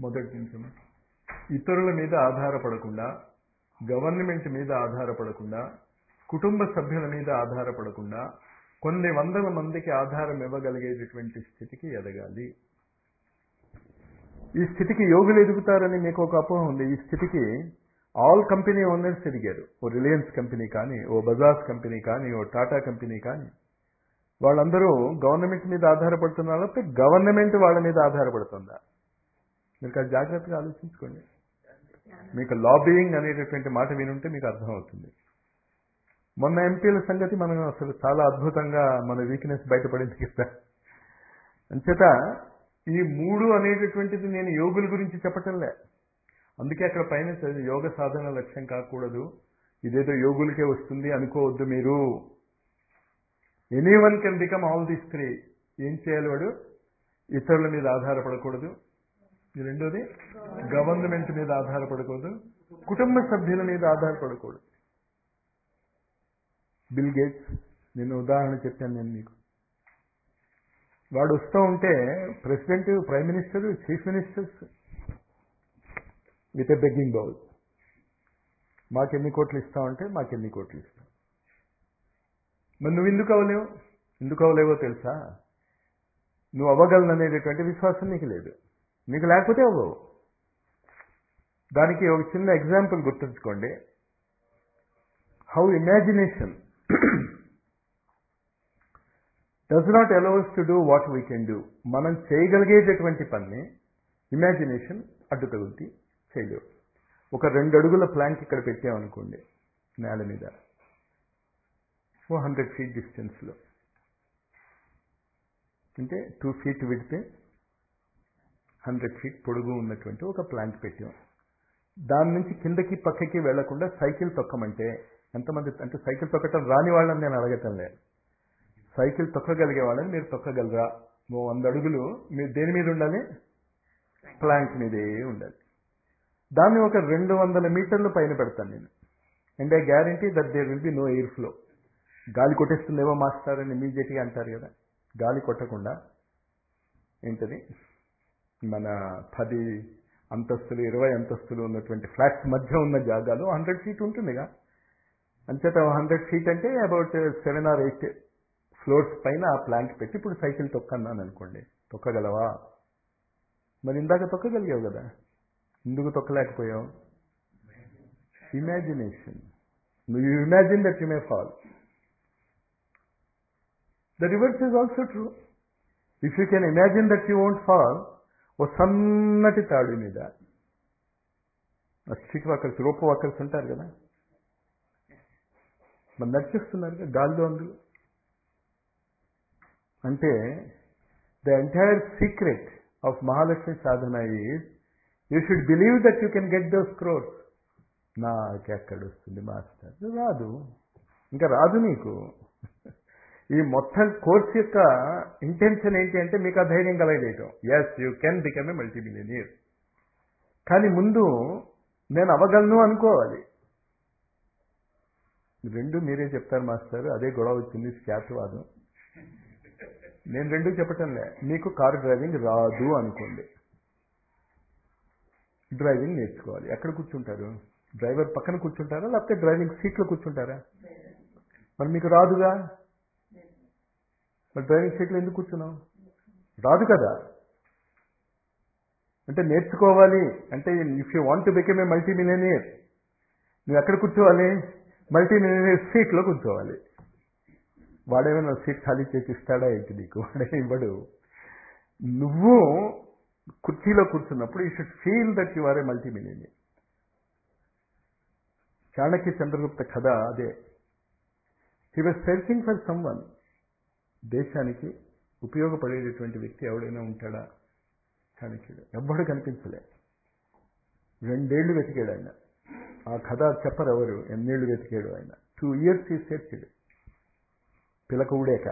మొదటి నుంచి ఇతరుల మీద ఆధారపడకుండా గవర్నమెంట్ మీద ఆధారపడకుండా కుటుంబ సభ్యుల మీద ఆధారపడకుండా కొన్ని వందల మందికి ఆధారం ఇవ్వగలిగేటటువంటి స్థితికి ఎదగాలి ఈ స్థితికి యోగులు ఎదుగుతారని మీకు ఒక అపోహ ఉంది ఈ స్థితికి ఆల్ కంపెనీ ఓనర్స్ ఎదిగారు ఓ రిలయన్స్ కంపెనీ కానీ ఓ బజాజ్ కంపెనీ కానీ ఓ టాటా కంపెనీ కానీ వాళ్ళందరూ గవర్నమెంట్ మీద ఆధారపడుతున్నారు లేకపోతే గవర్నమెంట్ వాళ్ళ మీద ఆధారపడుతుందా మీరు కాదు జాగ్రత్తగా ఆలోచించుకోండి మీకు లాబియింగ్ అనేటటువంటి మాట వినుంటే మీకు అర్థమవుతుంది మొన్న ఎంపీల సంగతి మనం అసలు చాలా అద్భుతంగా మన వీక్నెస్ బయటపడింది కదా అంచేత ఈ మూడు అనేటటువంటిది నేను యోగుల గురించి చెప్పటంలే అందుకే అక్కడ పైన చదివి యోగ సాధన లక్ష్యం కాకూడదు ఇదేదో యోగులకే వస్తుంది అనుకోవద్దు మీరు any one can become all this three ఏం చేయాలి వాడు ఇతరుల మీద ఆధారపడకూడదు ఈ రెండోది గవర్నమెంట్ మీద ఆధారపడకూడదు కుటుంబ సభ్యుల మీద ఆధారపడకూడదు బిల్ గేట్స్ నేను ఉదాహరణ చెప్పాను నేను మీకు వాడు వస్తూ ఉంటే president prime minister chief ministers with a begging bowl మాకెన్ని కోట్లు ఇస్తామంటే మాకెన్ని కోట్లు ఇస్తాం మరి నువ్వు ఎందుకు అవ్వలేవు ఎందుకు అవ్వలేవో తెలుసా నువ్వు అవ్వగలను అనేటటువంటి విశ్వాసం నీకు లేదు నీకు లేకపోతే అవ్వవు దానికి ఒక చిన్న ఎగ్జాంపుల్ గుర్తుంచుకోండి how imagination does not allows to do what we can do మనం చేయగలిగేటటువంటి పని ఇమాజినేషన్ అడ్డు తగులుతి చేయలేవు ఒక రెండు అడుగుల ప్లాంక్ ఇక్కడ పెట్టామనుకోండి నేల మీద ఓ హండ్రెడ్ ఫీట్ డిస్టెన్స్లో అంటే టూ ఫీట్ విడితే హండ్రెడ్ ఫీట్ పొడుగు ఉన్నటువంటి ఒక ప్లాంక్ పెట్టాం దాని నుంచి కిందకి పక్కకి వెళ్లకుండా సైకిల్ తొక్కమంటే ఎంతమంది అంటే సైకిల్ తొక్కటం రాని వాళ్ళని నేను అడగటం లేదు సైకిల్ తొక్కగలిగే వాళ్ళని మీరు తొక్కగలరా ఓ వంద అడుగులు మీరు దేని మీద ఉండాలి ప్లాంక్ మీదే ఉండాలి దాన్ని ఒక రెండు వందల మీటర్ల పైన పెడతాను నేను and I guarantee that there will be no air flow గాలి కొట్టేస్తుందేమో మాస్టర్ అని ఇమీడియట్గా అంటారు కదా గాలి కొట్టకుండా ఏంటది మన పది అంతస్తులు ఇరవై అంతస్తులు ఉన్నటువంటి ఫ్లాట్స్ మధ్య ఉన్న జాగాలో హండ్రెడ్ ఫీట్ ఉంటుందిగా అంచేత హండ్రెడ్ ఫీట్ అంటే about seven or eight floors పైన ఆ ప్లాంక్ పెట్టి ఇప్పుడు సైకిల్ తొక్కన్నాను అనుకోండి తొక్కగలవా మరి ఇందాక తొక్కగలిగావు కదా ఎందుకు తొక్కలేకపోయావు ఇమాజినేషన్ నువ్వు imagine that you may fall the reverse is also true if you can imagine that you won't fall ఓ సన్నటి తాడు మీద స్ట్రీట్ వాకర్స్ రోప్ వాకర్స్ ఉంటారు కదా మరి నడిచిస్తున్నారు కదా గాల్లో అందులో అంటే the entire secret of Mahalakshmi సాధన is you should believe that you can get those crores నాకెక్కడ వస్తుంది మాస్టర్ రాదు ఇంకా రాదు నీకు ఈ మొత్తం కోర్స్ యొక్క ఇంటెన్షన్ ఏంటి అంటే మీకు ఆ ధైర్యం కలగజేయటం yes you can become a multi millionaire కానీ ముందు నేను అవ్వగలను అనుకోవాలి రెండు మీరే చెప్తారు మాస్టర్ అదే గొడవ వచ్చింది స్కాత్వాదం నేను రెండు చెప్పటంలే మీకు కారు డ్రైవింగ్ రాదు అనుకోండి డ్రైవింగ్ నేర్చుకోవాలి ఎక్కడ కూర్చుంటారు డ్రైవర్ పక్కన కూర్చుంటారా లేకపోతే డ్రైవింగ్ సీట్లో కూర్చుంటారా మరి మీకు రాదుగా మరి డ్రైవింగ్ సీట్లో ఎందుకు కూర్చున్నావు రాదు కదా అంటే నేర్చుకోవాలి అంటే if you want to become a multi millionaire నువ్వు ఎక్కడ కూర్చోవాలి మల్టీ మిలియనియర్ సీట్లో కూర్చోవాలి వాడేమైనా సీట్ ఖాళీ చేసి ఇస్తాడా ఏంటి నీకు వాడే ఇవ్వడు నువ్వు కుర్చీలో కూర్చున్నప్పుడు you should feel that you are a multi millionaire Chanakya Chandragupta కథ అదే he was searching for someone దేశానికి ఉపయోగపడేటటువంటి వ్యక్తి ఎవడైనా ఉంటాడా చాణక్యుడు ఎవ్వడు కనిపించలే రెండేళ్లు వెతికాడు ఆయన ఆ కథ చెప్పరు ఎవరు ఎన్నేళ్లు వెతికాడు ఆయన టూ ఇయర్స్ ఈ సెర్చ్డ్ పిలక ఊడాక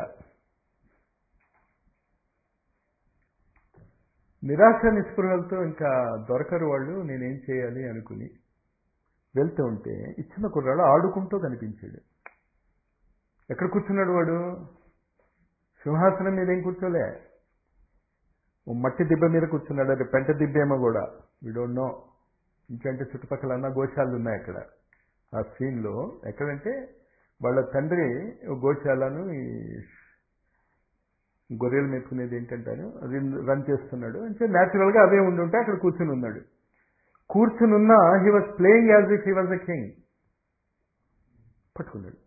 నిరాశ నిస్పృహలతో ఇంకా దొరకరు వాళ్ళు నేనేం చేయాలి అనుకుని వెళ్తూ ఉంటే ఇచ్చిన కుర్రాడు ఆడుకుంటూ కనిపించాడు ఎక్కడ కూర్చున్నాడు వాడు సింహాసనం మీద ఏం కూర్చోలే ఓ మట్టి దిబ్బ మీద కూర్చున్నాడు అది పెంట దిబ్బేమో కూడా వీ డోంట్ నో ఇంకంటే చుట్టుపక్కల అన్న గోశాలు ఉన్నాయి అక్కడ ఆ సీన్లో ఎక్కడంటే వాళ్ళ తండ్రి ఓ గోశాలను ఈ గొర్రెలు మెచ్చుకునేది ఏంటంటారు అది రన్ చేస్తున్నాడు అంటే న్యాచురల్గా అవే ఉండి ఉంటే అక్కడ కూర్చుని ఉన్నాడు కూర్చుని ఉన్న he was playing as if he was a king పట్టుకున్నాడు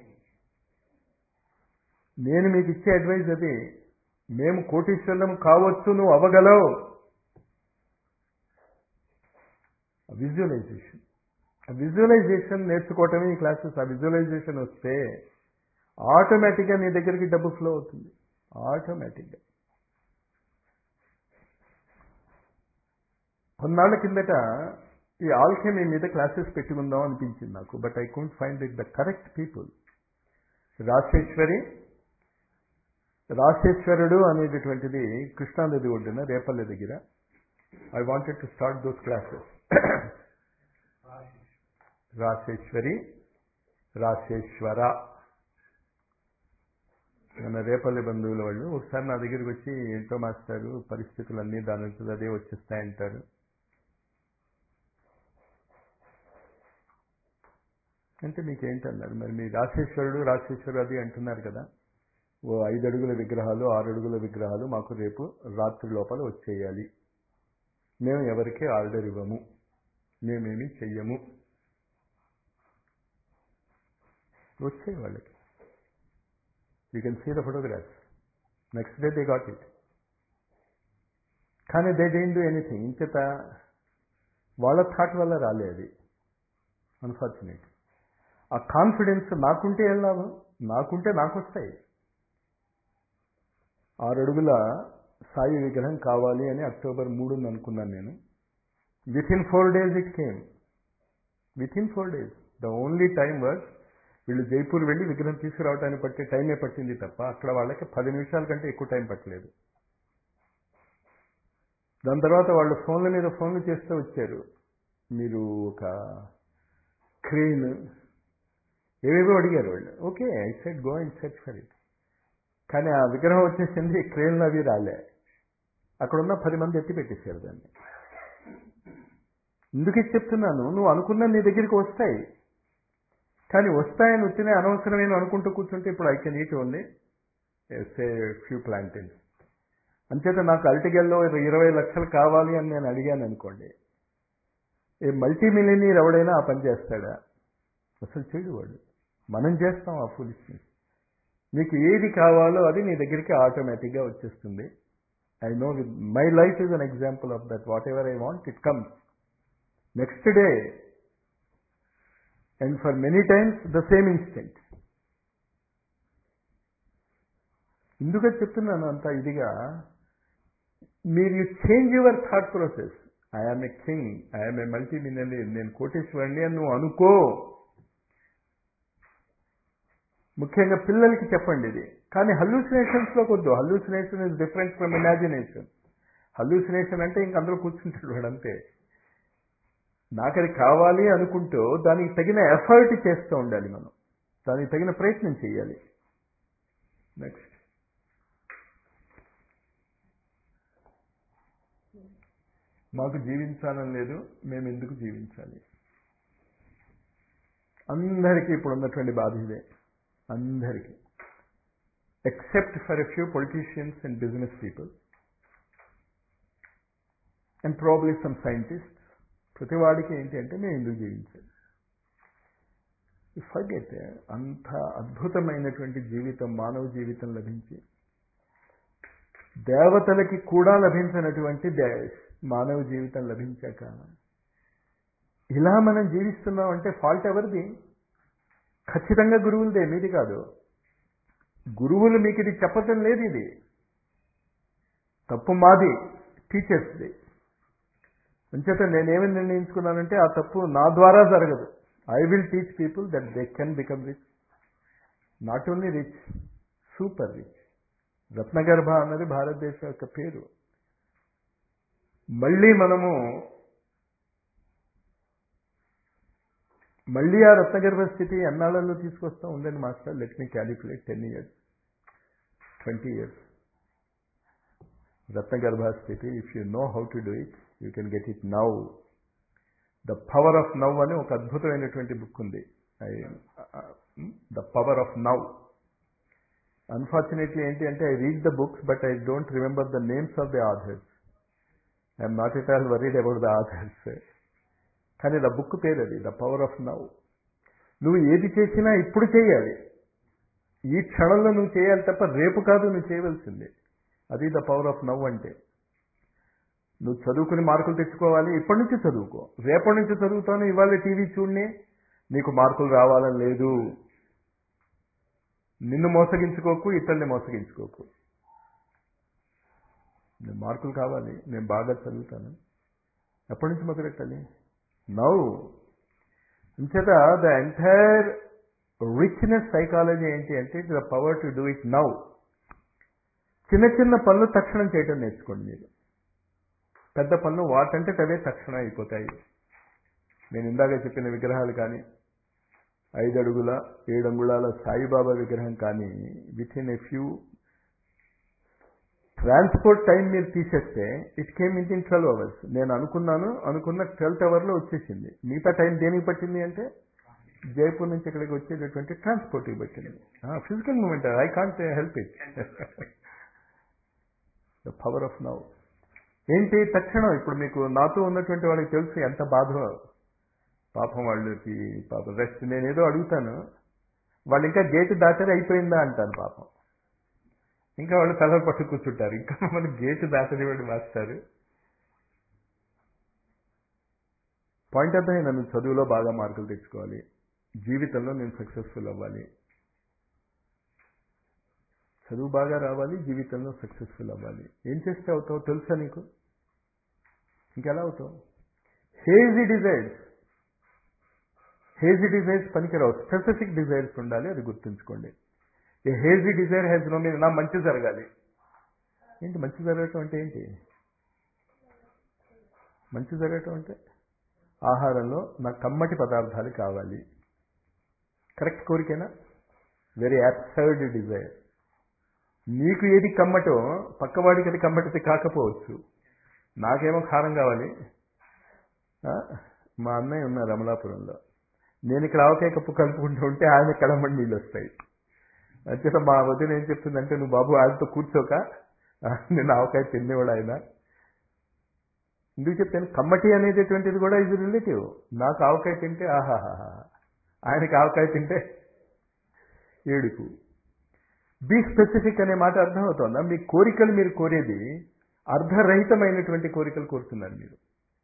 నేను మీకు ఇచ్చే అడ్వైజ్ అది మేము కోటీశ్వరం కావచ్చు నువ్వు అవ్వగలవు విజువలైజేషన్ విజువలైజేషన్ నేర్చుకోవటమే ఈ క్లాసెస్ ఆ విజువలైజేషన్ వస్తే ఆటోమేటిక్గా నీ దగ్గరికి డబ్బు ఫ్లో అవుతుంది ఆటోమేటిక్గా కొన్నాళ్ళ కిందట ఈ ఆల్కెమీ మీద క్లాసెస్ పెట్టుకుందాం అనిపించింది నాకు but I couldn't find it the correct people Raseshwari రాశేశ్వరుడు అనేటటువంటిది కృష్ణానది ఒడ్డున రేపల్లె దగ్గర I wanted to start those classes Raseshwari Raseshwara మన రేపల్లి బంధువుల వాళ్ళు ఒకసారి నా దగ్గరికి వచ్చి ఏంటో మాస్టారు పరిస్థితులన్నీ దాని నుంచి అదే వచ్చేస్తాయంటారు అంటే మీకేంటన్నారు మరి మీ రాశేశ్వరుడు రాశేశ్వరు అది అంటున్నారు కదా ఓ ఐదు అడుగుల విగ్రహాలు ఆరు అడుగుల విగ్రహాలు మాకు రేపు రాత్రి లోపల వచ్చేయాలి మేము ఎవరికి ఆర్డర్ ఇవ్వము మేమేమి చెయ్యము వచ్చాయి వాళ్ళకి you can see the photographs next day they got it కానీ దే డేంట్ డూ ఎనీథింగ్ ఇంచేత వాళ్ళ థాట్ వల్ల రాలే అది అన్ఫార్చునేట్ ఆ కాన్ఫిడెన్స్ నాకుంటే ఏం లాభం నాకుంటే నాకు వస్తాయి ఆరు అడుగుల సాయి విగ్రహం కావాలి అని అక్టోబర్ మూడుని అనుకున్నాను నేను within four days it came within four days the only time was వీళ్ళు జైపూర్ వెళ్ళి విగ్రహం తీసుకురావడానికి పట్టే టైమే పట్టింది తప్ప అక్కడ వాళ్ళకి పది నిమిషాల కంటే ఎక్కువ టైం పట్టలేదు దాని తర్వాత వాళ్ళు ఫోన్ల మీద ఫోన్లు చేస్తూ వచ్చారు మీరు ఒక క్రెయిన్ ఏవేవో అడిగారు వాళ్ళు okay I set go and set for it కానీ ఆ విగ్రహం వచ్చేసింది క్రెయిన్లు అవి రాలే అక్కడున్న పది మంది ఎత్తి పెట్టేశారు దాన్ని ఎందుకు చెప్తున్నాను నువ్వు అనుకున్న నీ దగ్గరికి వస్తాయి కానీ వస్తాయని వచ్చినా అనవసరమైన అనుకుంటూ కూర్చుంటే ఇప్పుడు I can eat only say few plantains అంచేత నాకు అల్టిగల్లో ఇరవై లక్షలు కావాలి అని నేను అడిగాను అనుకోండి ఏ మల్టీ మిలియనీర్ ఎవడైనా ఆ పని చేస్తాడా అసలు చేయడు వాడు మనం చేస్తాం ఆ ఫులిష్నెస్ నీకు ఏది కావాలో అది నీ దగ్గరికి ఆటోమేటిక్గా వచ్చేస్తుంది I know with my life is an example of that whatever I want it comes next day and for many times the same instant ఎందుకని చెప్తున్నాను అంత ఇదిగా మీరు you change your thought process I am a king I am a multi millionaire నేను కోటేశ్వరుని అని నువ్వు అనుకో ముఖ్యంగా పిల్లలకి చెప్పండి ఇది కానీ హల్యూసినేషన్స్లో కొద్దు hallucination is different from imagination hallucination అంటే ఇంక అందరూ కూర్చుంటాడు వాడు అంతే నాకు అది కావాలి అనుకుంటూ దానికి తగిన ఎఫర్ట్ చేస్తూ ఉండాలి మనం దానికి తగిన ప్రయత్నం చేయాలి నెక్స్ట్ మాకు జీవించాలని లేదు మేము ఎందుకు జీవించాలి అందరికీ ఇప్పుడు ఉన్నటువంటి బాధ ఇదే అందరికీ except for a few politicians and business people and probably some scientist ప్రతివాడికి ఏంటి అంటే మేము ఎందుకు జీవించాలి ఫర్గెట్ అంత అద్భుతమైనటువంటి జీవితం మానవ జీవితం లభించి దేవతలకి కూడా లభించినటువంటి మానవ జీవితం లభించాక ఇలా మనం జీవిస్తున్నాం అంటే ఫాల్ట్ ఎవరిది ఖచ్చితంగా గురువులదే మీది కాదు గురువులు మీకు ఇది చెప్పటం లేదు ఇది తప్పు మాది టీచర్స్ది అంచేత నేనేమి నిర్ణయించుకున్నానంటే ఆ తప్పు నా ద్వారా జరగదు I will teach people that they can become rich not only rich super rich రత్నగర్భ అన్నది భారతదేశం యొక్క పేరు మళ్ళీ మనము మళ్ళీ ఆ రత్నగర్భ స్థితి ఎన్నాళ్ళలో తీసుకొస్తాం ఉందండి master let me calculate ten years twenty years రత్నగర్భ స్థితి if you know how to do it you can get it now the power of now అని ఒక అద్భుతమైనటువంటి బుక్ ఉంది the power of now unfortunately ఏంటి అంటే I read the books but I don't remember the names of the authors I'm not at all worried about the authors కానీ the book పేరు అది the power of now నువ్వు ఏది చేసినా ఇప్పుడు చేయాలి ఈ క్షణంలో నువ్వు చేయాలి తప్ప రేపు కాదు నువ్వు చేయవలసింది అది ద పవర్ ఆఫ్ నవ్ అంటే నువ్వు చదువుకుని మార్కులు తెచ్చుకోవాలి ఇప్పటి నుంచి చదువుకో రేపటి నుంచి చదువుతాను ఇవాళ టీవీ చూడని నీకు మార్కులు రావాలని లేదు నిన్ను మోసగించుకోకు ఇతరుల్ని మోసగించుకోకు నేను మార్కులు కావాలి నేను బాగా చదువుతాను ఎప్పటి నుంచి మొదలెట్టాలి నౌ ఇంచేత ద ఎంటైర్ రిచ్నెస్ సైకాలజీ ఏంటి అంటే the power to do it now చిన్న చిన్న పనులు తక్షణం చేయటం నేర్చుకోండి మీరు పెద్ద పనులు వాటంటే అవే తక్షణం అయిపోతాయి నేను ఇందాక చెప్పిన విగ్రహాలు కానీ ఐదు అడుగుల ఏడు అంగుళాల సాయిబాబా విగ్రహం కానీ within a few transport time మీరు తీసేస్తే it came in in twelve hours నేను అనుకున్నాను అనుకున్న ట్వెల్త్ అవర్లో వచ్చేసింది మిగతా టైం దేనికి పట్టింది అంటే జైపూర్ నుంచి ఇక్కడికి వచ్చేటటువంటి ట్రాన్స్పోర్ట్కి పట్టింది physical moment I can't help it the power of now ఏంటి తక్షణం ఇప్పుడు మీకు నాతో ఉన్నటువంటి వాళ్ళకి తెలుసు ఎంత బాధ పాపం వాళ్ళకి పాపం రెస్ట్ నేనేదో అడుగుతాను వాళ్ళు ఇంకా గేట్ దాటది అయిపోయిందా అంటాను పాపం ఇంకా వాళ్ళు తల పట్టు కూర్చుంటారు ఇంకా మన గేట్ దాటనివ్వండి మాస్టారు పాయింట్ అర్థమైందా నేను చదువులో బాగా మార్కులు తెచ్చుకోవాలి జీవితంలో నేను సక్సెస్ఫుల్ అవ్వాలి చదువు బాగా రావాలి జీవితంలో సక్సెస్ఫుల్ అవ్వాలి ఏం చేస్తే అవుతావు తెలుసా నీకు ఇంకెలా అవుతావు హేజీ డిజైర్స్ హేజీ డిజైర్స్ పనికిరావు స్పెసిఫిక్ డిజైర్స్ ఉండాలి అది గుర్తుంచుకోండి a hazy desire has no mean నా మంచి జరగాలి ఏంటి మంచి జరగటం అంటే ఏంటి మంచి జరగటం అంటే ఆహారంలో నా కమ్మటి పదార్థాలు కావాలి కరెక్ట్ కోరికేనా వెరీ అబ్సర్డ్ డిజైర్ నీకు ఏది కమ్మటో పక్కవాడికి అది కమ్మటిది కాకపోవచ్చు నాకేమో కారం కావాలి మా అన్నయ్య ఉన్నారు అమలాపురంలో నేను ఇక్కడ ఆవకాయ కప్పు కలుపుకుంటూ ఉంటే ఆయన కడమడి నీళ్ళు వస్తాయి అంచేత మా వదిన ఏం చెప్తుందంటే నువ్వు బాబు ఆయనతో కూర్చోక నేను ఆవకాయ తినేవాడు ఆయన ఎందుకు చెప్తాను కమ్మటి అనేటటువంటిది కూడా ఇది రిలేటివ్ నాకు ఆవకాయ తింటే ఆహాహా ఆయనకి ఆవకాయ తింటే ఏడుపు బీ స్పెసిఫిక్ అనే మాట అర్థమవుతోందా మీ కోరికలు మీరు కోరేది అర్ధరహితమైనటువంటి కోరికలు కోరుతున్నారు మీరు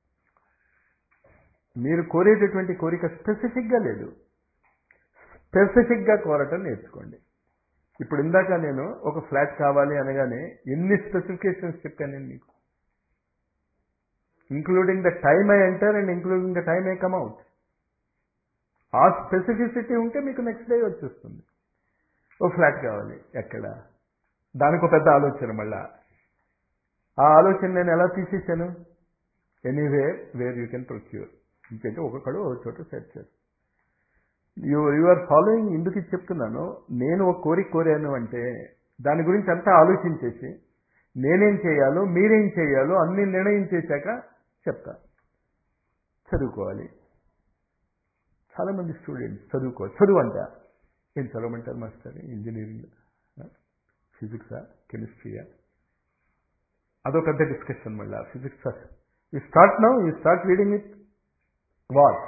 మీరు కోరేటటువంటి కోరిక స్పెసిఫిక్గా లేదు స్పెసిఫిక్గా కోరటం నేర్చుకోండి ఇప్పుడు ఇందాక నేను ఒక ఫ్లాట్ కావాలి అనగానే ఎన్ని స్పెసిఫికేషన్స్ చెప్పాను నేను మీకు including the time I enter and including the time I come out ఆ స్పెసిఫిసిటీ ఉంటే మీకు నెక్స్ట్ డే వచ్చేస్తుంది ఓ ఫ్లాట్ కావాలి ఎక్కడ దానికి ఒక పెద్ద ఆలోచన మళ్ళా ఆ ఆలోచన నేను ఎలా తీసేసాను anywhere where you can procure ఇంకంటే ఒక్కొక్కడు ఒక చోట సెట్ చేస్తాను యు యు ఆర్ ఫాలోయింగ్ ఎందుకు ఇది చెప్తున్నాను నేను ఒక కోరిక కోరాను అంటే దాని గురించి అంతా ఆలోచించేసి నేనేం చేయాలో మీరేం చేయాలో అన్ని నిర్ణయం చేశాక చెప్తా చదువుకోవాలి చాలామంది స్టూడెంట్స్ చదువుకో చదువు అంట ఏం చదవమంటారు మాస్టర్ ఇంజనీరింగ్ ఫిజిక్సా కెమిస్ట్రీయా అదో పెద్ద డిస్కషన్ మళ్ళీ physics you start now you start reading it what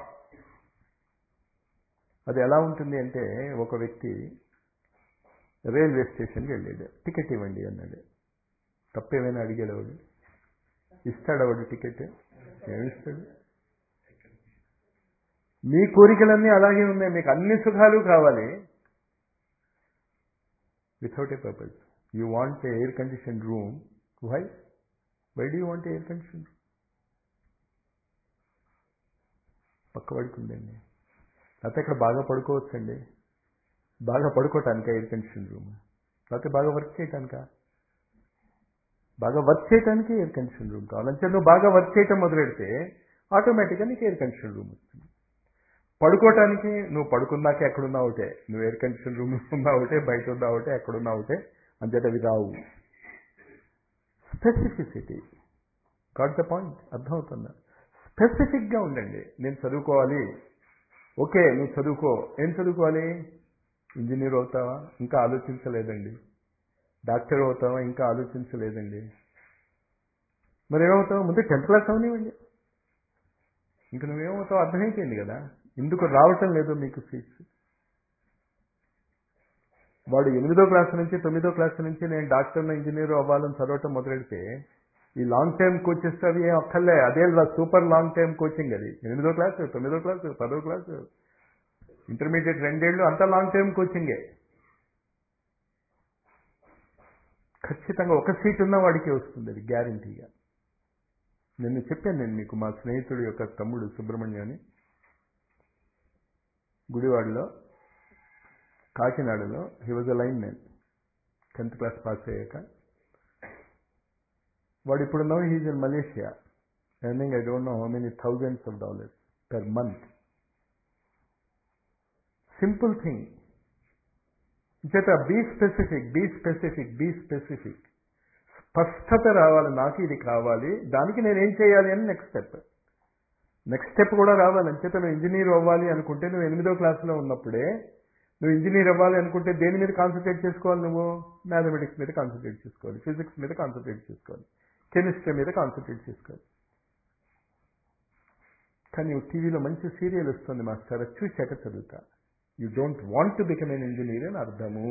అది ఎలా ఉంటుంది అంటే ఒక వ్యక్తి రైల్వే స్టేషన్కి వెళ్ళాడు టికెట్ ఇవ్వండి అన్నాడు తప్పేమైనా అడిగాడు వాడు ఇస్తాడు వాడు టికెట్ ఏమిస్తాడు మీ కోరికలన్నీ అలాగే ఉన్నాయి మీకు అన్ని సుఖాలు కావాలి without a purpose you want air condition room why why do want air condition room పక్కవాడికి ఉందండి లేకపోతే ఇక్కడ బాగా పడుకోవచ్చండి బాగా పడుకోవటానిక ఎయిర్ కండిషన్ రూమ్ లేకపోతే బాగా వర్క్ చేయటానిక బాగా వర్క్ చేయడానికి ఎయిర్ కండిషన్ రూమ్ కావాలంటే నువ్వు బాగా వర్క్ చేయటం మొదలెడితే ఆటోమేటిక్గా నీకు ఎయిర్ కండిషన్ రూమ్ వస్తుంది పడుకోవటానికి నువ్వు పడుకున్నాక ఎక్కడున్నా ఒకటే నువ్వు ఎయిర్ కండిషన్ రూమ్ ఉన్నా ఒకటే బయట ఉన్నా ఒకటే ఎక్కడున్నా ఒకటే అంతేట అవి రావు స్పెసిఫిసిటీ గాట్ ద పాయింట్ అర్థమవుతుందా స్పెసిఫిక్గా ఉండండి నేను చదువుకోవాలి ఓకే నువ్వు చదువుకో ఏం చదువుకోవాలి ఇంజనీర్ అవుతావా ఇంకా ఆలోచించలేదండి డాక్టర్ అవుతావా ఇంకా ఆలోచించలేదండి మరి ఏమవుతావు ముందు టెన్త్ క్లాస్ అవనివ్వండి ఇంకా నువ్వేమవుతావు అర్థమైపోయింది కదా ఎందుకు రావటం లేదు మీకు సీట్స్ వాడు ఎనిమిదో క్లాస్ నుంచి తొమ్మిదో క్లాస్ నుంచి నేను డాక్టర్ ఇంజనీర్ అవ్వాలని చదవటం మొదలెడితే ఈ లాంగ్ టైం కోచెస్ అవి ఏం అక్కర్లే అదే సూపర్ లాంగ్ టైం కోచింగ్ అది ఎనిమిదో క్లాసు తొమ్మిదో క్లాసు పదో క్లాసు ఇంటర్మీడియట్ రెండేళ్ళు అంతా లాంగ్ టైం కోచింగే ఖచ్చితంగా ఒక సీట్ ఉన్న వాడికి వస్తుంది అది గ్యారంటీగా నిన్ను చెప్పాను నేను మీకు మా స్నేహితుడి యొక్క తమ్ముడు సుబ్రహ్మణ్యం అని గుడివాడలో కాకినాడలో he was a line man tenth class pass అయ్యాక వాడు ఇప్పుడు no he's in Malaysia earning I don't know how many thousands of dollars per month simple thing చేత be specific be specific be specific స్పష్టత రావాలి నాకు ఇది కావాలి దానికి నేనేం చేయాలి అని నెక్స్ట్ స్టెప్ నెక్స్ట్ స్టెప్ కూడా రావాలి అంచేత నువ్వు ఇంజనీర్ అవ్వాలి అనుకుంటే నువ్వు ఎనిమిదో క్లాస్లో ఉన్నప్పుడే నువ్వు ఇంజనీర్ అవ్వాలి అనుకుంటే దేని మీద కాన్సన్ట్రేట్ చేసుకోవాలి నువ్వు మ్యాథమెటిక్స్ మీద కాన్సన్ట్రేట్ చేసుకోవాలి ఫిజిక్స్ మీద కాన్సన్ట్రేట్ చేసుకోవాలి కెమిస్ట్రీ మీద కాన్సన్ట్రేట్ చేసుకోవాలి కానీ టీవీలో మంచి సీరియల్ వస్తుంది మాస్టర్ అది చూశాక చదువుతా you don't want to become an engineer అని అర్థము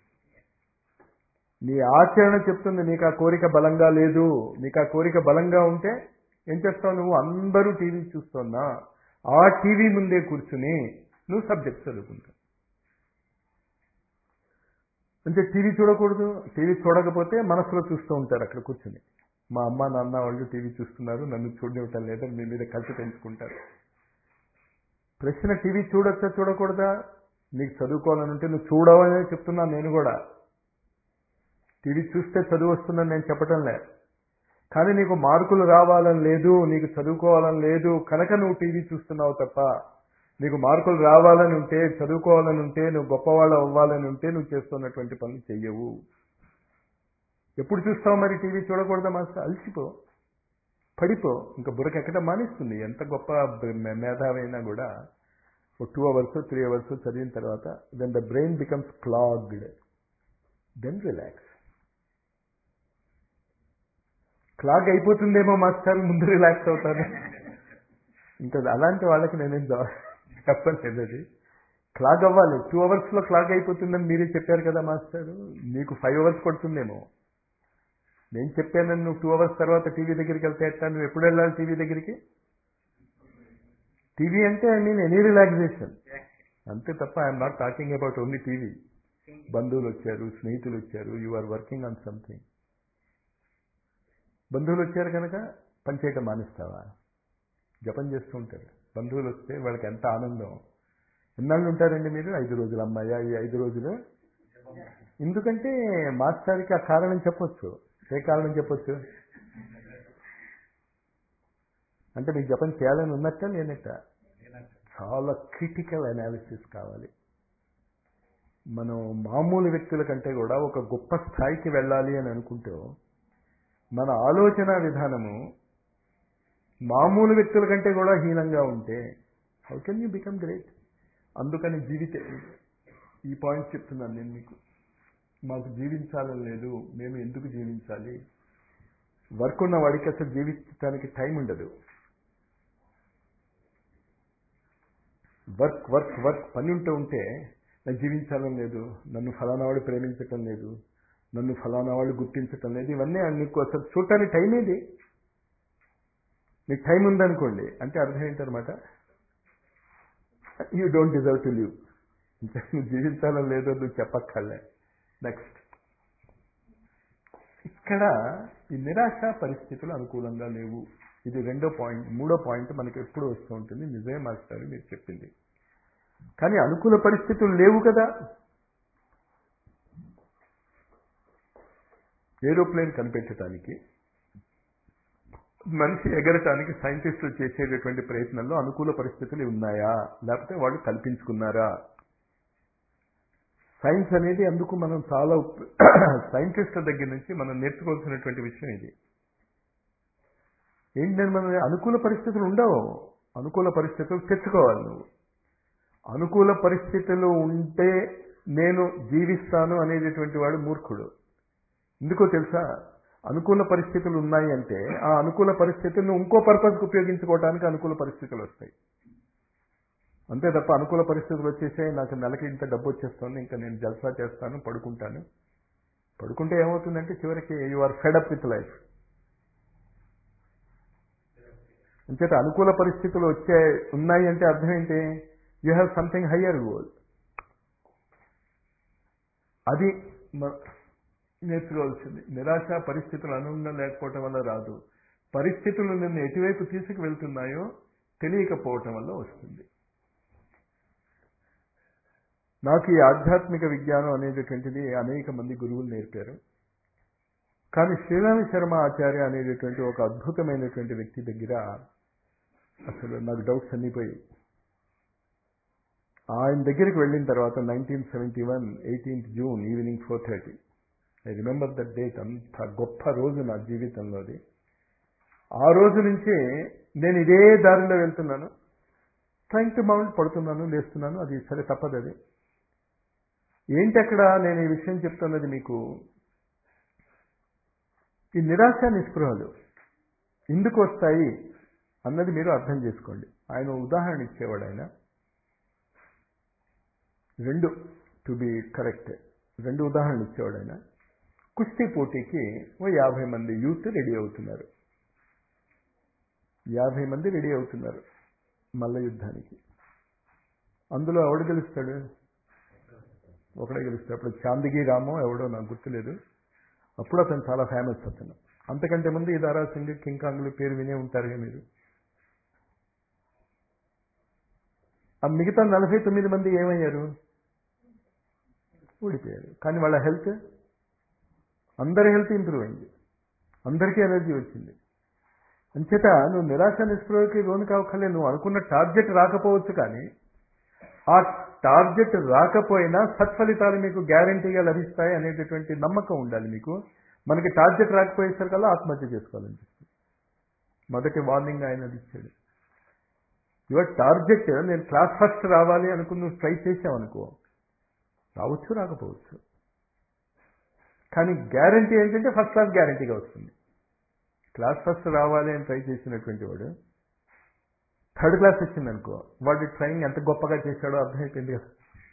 నీ ఆచరణ చెప్తుంది నీకు ఆ కోరిక బలంగా లేదు నీకు ఆ కోరిక బలంగా ఉంటే ఏం చేస్తావు నువ్వు అందరూ టీవీ చూస్తున్నా ఆ టీవీ ముందే కూర్చుని నువ్వు సబ్జెక్ట్ చదువుకుంటావు అంటే టీవీ చూడకూడదు టీవీ చూడకపోతే మనసులో చూస్తూ ఉంటారు అక్కడ కూర్చుని మా అమ్మ నాన్న వాళ్ళు టీవీ చూస్తున్నారు నన్ను చూడనివ్వటం లేదని మీ మీద కలిసి పెంచుకుంటారు ప్రశ్న టీవీ చూడొచ్చా చూడకూడదా నీకు చదువుకోవాలని ఉంటే నువ్వు చూడవని చెప్తున్నాను నేను కూడా టీవీ చూస్తే చదువు వస్తుందని నేను చెప్పటం లే కానీ నీకు మార్కులు రావాలని లేదు నీకు చదువుకోవాలని లేదు కనుక నువ్వు టీవీ చూస్తున్నావు తప్ప నీకు మార్కులు రావాలని ఉంటే చదువుకోవాలని ఉంటే నువ్వు గొప్పవాళ్ళు అవ్వాలని ఉంటే నువ్వు చేస్తున్నటువంటి పనులు చెయ్యవు ఎప్పుడు చూస్తావు మరి టీవీ చూడకూడదా మాస్టర్ అలసిపో పడిపో ఇంకా బుర్రకు ఎక్కడ మానేస్తుంది ఎంత గొప్ప మేధావైనా కూడా ఒక టూ అవర్స్ త్రీ అవర్స్ చదివిన తర్వాత then the brain becomes clogged then relax clog అయిపోతుందేమో మాస్టర్ ముందు రిలాక్స్ అవుతాను ఇంకా అలాంటి వాళ్ళకి నేనేం చెప్పలేదు అది క్లాగ్ అవ్వాలి టూ అవర్స్లో క్లాగ్ అయిపోతుందని మీరే చెప్పారు కదా మాస్టర్ మీకు ఫైవ్ అవర్స్ పడుతుందేమో నేను చెప్పానని నువ్వు టూ అవర్స్ తర్వాత టీవీ దగ్గరికి వెళ్తే ఎట్టా నువ్వు ఎప్పుడు వెళ్ళాలి టీవీ దగ్గరికి టీవీ అంటే ఐ మీన్ ఎనీ రిలాక్సేషన్ అంతే తప్ప I'm not talking about only TV బంధువులు వచ్చారు స్నేహితులు వచ్చారు you are working on something బంధువులు వచ్చారు కనుక పనిచేయటం మానేస్తావా జపం చేస్తూ ఉంటారు బంధువులు వస్తే వాళ్ళకి ఎంత ఆనందం ఎన్నాళ్ళు ఉంటారండి మీరు ఐదు రోజులు అమ్మాయ్యా ఈ ఐదు రోజులు ఎందుకంటే మాస్టర్కి ఆ కారణం చెప్పొచ్చు ఏ కారణం చెప్పొచ్చు అంటే మీకు జపం చేయాలని ఉన్నట్ట లేనట్ట చాలా క్రిటికల్ అనాలిసిస్ కావాలి మనం మామూలు వ్యక్తుల కంటే కూడా ఒక గొప్ప స్థాయికి వెళ్ళాలి అని అనుకుంటూ మన ఆలోచన విధానము మామూలు వ్యక్తుల కంటే కూడా హీనంగా ఉంటే how can you become great అందుకని జీవితే ఈ పాయింట్ చెప్తున్నాను నేను మీకు మాకు జీవించాలని లేదు మేము ఎందుకు జీవించాలి వర్క్ ఉన్న వాడికి అసలు జీవించడానికి టైం ఉండదు వర్క్ వర్క్ వర్క్ పని ఉంటూ ఉంటే నాకు జీవించాలని లేదు నన్ను ఫలానా వాడు ప్రేమించటం లేదు నన్ను ఫలానా వాళ్ళు గుర్తించటం లేదు ఇవన్నీ నీకు అసలు చూడటానికి టైం ఏది నీకు టైం ఉందనుకోండి అంటే అర్థం ఏంటనమాట you don't deserve to live నువ్వు జీవించాలని లేదో నువ్వు చెప్పక్కర్లే నెక్స్ట్ ఇక్కడ ఈ నిరాశ పరిస్థితులు అనుకూలంగా లేవు ఇది రెండో పాయింట్ మూడో పాయింట్ మనకి ఎప్పుడు వస్తూ ఉంటుంది నిజమే మాస్టర్ మీరు చెప్పింది కానీ అనుకూల పరిస్థితులు లేవు కదా ఏరోప్లేన్ కనిపెట్టడానికి మనిషి ఎగరటానికి సైంటిస్టులు చేసేటటువంటి ప్రయత్నంలో అనుకూల పరిస్థితులు ఉన్నాయా లేకపోతే వాళ్ళు కల్పించుకున్నారా సైన్స్ అనేది అందుకు మనం చాలా సైంటిస్టుల దగ్గర నుంచి మనం నేర్చుకోవాల్సినటువంటి విషయం ఇది ఏంటంటే మన అనుకూల పరిస్థితులు ఉండవు అనుకూల పరిస్థితులు తెచ్చుకోవాలి నువ్వు అనుకూల పరిస్థితులు ఉంటే నేను జీవిస్తాను అనేటటువంటి వాడు మూర్ఖుడు ఎందుకో తెలుసా అనుకూల పరిస్థితులు ఉన్నాయి అంటే ఆ అనుకూల పరిస్థితులను ఇంకో పర్పస్కి ఉపయోగించుకోవడానికి అనుకూల పరిస్థితులు వస్తాయి అంతే తప్ప అనుకూల పరిస్థితులు వచ్చేసే నాకు నెలకి ఇంత డబ్బు వచ్చేస్తుంది ఇంకా నేను జల్సా చేస్తాను పడుకుంటాను పడుకుంటే ఏమవుతుందంటే చివరికి you are fed up with life అంచేత అనుకూల పరిస్థితులు వచ్చే ఉన్నాయి అంటే అర్థం ఏంటి you have something higher goal అది నేర్చుకోవాల్సింది నిరాశ పరిస్థితులు అనుగుణం లేకపోవటం వల్ల రాదు పరిస్థితులు నిన్ను ఎటువైపు తీసుకువెళ్తున్నాయో తెలియకపోవటం వల్ల వస్తుంది నాకు ఈ ఆధ్యాత్మిక విజ్ఞానం అనేటటువంటిది అనేక మంది గురువులు నేర్పారు కానీ శ్రీరామ శర్మ ఆచార్య అనేటటువంటి ఒక అద్భుతమైనటువంటి వ్యక్తి దగ్గర అసలు నాకు డౌట్స్ అన్నీ పోయి ఆయన దగ్గరికి వెళ్ళిన తర్వాత nineteen seventy one eighteenth June evening four thirty I remember that date అంత గొప్ప రోజు నా జీవితంలోది ఆ రోజు నుంచి నేను ఇదే దారిలో వెళ్తున్నాను ట్రైన్ టు మౌంట్ పడుతున్నాను లేస్తున్నాను అది సరే తప్పదు అది ఏంటి అక్కడ నేను ఈ విషయం చెప్తున్నది మీకు ఈ నిరాశ నిస్పృహలు ఎందుకు వస్తాయి అన్నది మీరు అర్థం చేసుకోండి ఆయన ఉదాహరణ ఇచ్చేవాడు ఆయన రెండు టు బి కరెక్ట్ రెండు ఉదాహరణలు ఇచ్చేవాడు ఆయన కుస్తీ పోటీకి ఓ యాభై మంది యూత్ రెడీ అవుతున్నారు యాభై మంది రెడీ అవుతున్నారు మల్ల యుద్ధానికి అందులో ఎవడు గెలుస్తాడు ఒకడే గెలుస్తాడు అప్పుడు చాందిగి రామో ఎవడో నాకు గుర్తులేదు అప్పుడు అతను చాలా ఫేమస్ అతను అంతకంటే ముందు ఈ దారా సింగ్ కింగ్ కాంగ్లు పేరు వినే ఉంటారుగా మీరు ఆ మిగతా నలభై తొమ్మిది మంది ఏమయ్యారు ఊడిపోయారు కానీ వాళ్ళ హెల్త్ అందరి హెల్త్ ఇంప్రూవ్ అయింది అందరికీ ఎనర్జీ వచ్చింది అంచేత నువ్వు నిరాశ నిస్పృహకి లోను కావక్కర్లే నువ్వు అనుకున్న టార్గెట్ రాకపోవచ్చు కానీ ఆ టార్గెట్ రాకపోయినా సత్ఫలితాలు మీకు గ్యారంటీగా లభిస్తాయి అనేటటువంటి నమ్మకం ఉండాలి మీకు మనకి టార్గెట్ రాకపోయేసరికల్లా ఆత్మహత్య చేసుకోవాలనిపిస్తుంది మొదటి వార్నింగ్ ఆయన అది ఇచ్చాడు యువర్ టార్గెట్ నేను క్లాస్ ఫస్ట్ రావాలి అనుకుని నువ్వు ట్రై చేసావనుకో రావచ్చు రాకపోవచ్చు కానీ గ్యారంటీ ఏంటంటే ఫస్ట్ క్లాస్ గ్యారంటీగా వస్తుంది క్లాస్ ఫస్ట్ రావాలి అని ట్రై చేసినటువంటి వాడు థర్డ్ క్లాస్ వచ్చిందనుకో వాడు ట్రైనింగ్ ఎంత గొప్పగా చేశాడో అర్థమైపోయింది కదా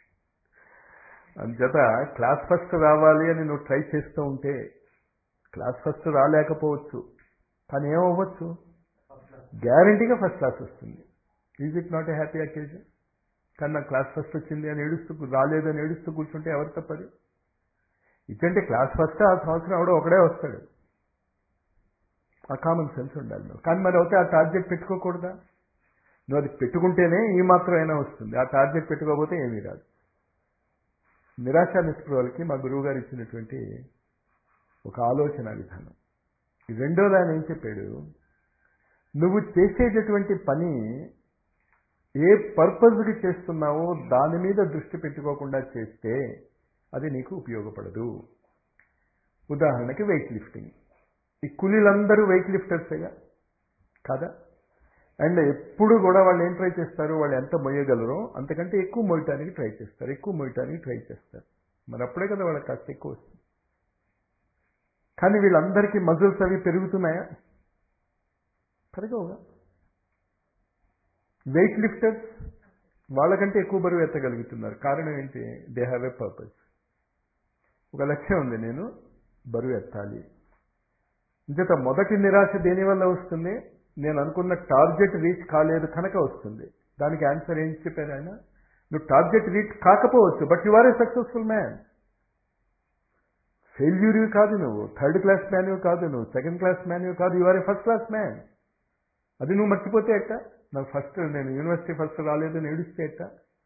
అంచేత క్లాస్ ఫస్ట్ రావాలి అని నువ్వు ట్రై చేస్తూ ఉంటే క్లాస్ ఫస్ట్ రాలేకపోవచ్చు కానీ ఏమవ్వచ్చు గ్యారంటీగా ఫస్ట్ క్లాస్ వస్తుంది is it not a happy occasion కానీ నాకు క్లాస్ ఫస్ట్ వచ్చింది అని ఏడుస్తూ రాలేదు అని ఏడుస్తూ కూర్చుంటే ఎవరు తప్పది ఇదంటే క్లాస్ ఫస్ట్ ఆ సంవత్సరం ఎవడో ఒకడే వస్తాడు ఆ కామన్ సెన్స్ ఉండాలి నువ్వు కానీ మరి అయితే ఆ టార్గెట్ పెట్టుకోకూడదా నువ్వు అది పెట్టుకుంటేనే ఈ మాత్రం అయినా వస్తుంది ఆ టార్గెట్ పెట్టుకోకపోతే ఏమీ రాదు నిరాశ నిస్పృహలకి మా గురువు గారు ఇచ్చినటువంటి ఒక ఆలోచన విధానం రెండోది ఆయన ఏం చెప్పాడు నువ్వు చేసేటటువంటి పని ఏ పర్పస్కి చేస్తున్నావో దాని మీద దృష్టి పెట్టుకోకుండా చేస్తే అది నీకు ఉపయోగపడదు ఉదాహరణకి వెయిట్ లిఫ్టింగ్ ఈ కూలీలందరూ వెయిట్ లిఫ్టర్సేగా కదా అండ్ ఎప్పుడు కూడా వాళ్ళు ఏం ట్రై చేస్తారు వాళ్ళు ఎంత మొయ్యగలరో అంతకంటే ఎక్కువ మోయటానికి ట్రై చేస్తారు ఎక్కువ మోయటానికి ట్రై చేస్తారు మరి అప్పుడే కదా వాళ్ళకి కాస్త ఎక్కువ వస్తుంది కానీ వీళ్ళందరికీ మజిల్స్ అవి పెరుగుతున్నాయా పెరగవుగా వెయిట్ లిఫ్టర్స్ వాళ్ళకంటే ఎక్కువ బరువు ఎత్తగలుగుతున్నారు కారణం ఏంటి దే హ్యావ్ ఎ పర్పస్ ఒక లక్ష్యం ఉంది నేను బరువు ఎత్తాలి ఇంచేత మొదటి నిరాశ దేనివల్ల వస్తుంది నేను అనుకున్న టార్గెట్ రీచ్ కాలేదు కనుక వస్తుంది దానికి ఆన్సర్ ఏం చెప్పారు ఆయన నువ్వు టార్గెట్ రీచ్ కాకపోవచ్చు but you are a successful man failure కాదు నువ్వు థర్డ్ క్లాస్ మ్యాన్ కాదు నువ్వు సెకండ్ క్లాస్ మ్యాన్ కాదు you are a first class man అది నువ్వు మర్చిపోతే ఎట్ట నాకు ఫస్ట్ నేను యూనివర్సిటీ ఫస్ట్ రాలేదు అని ఏడిస్తే ఎట్ట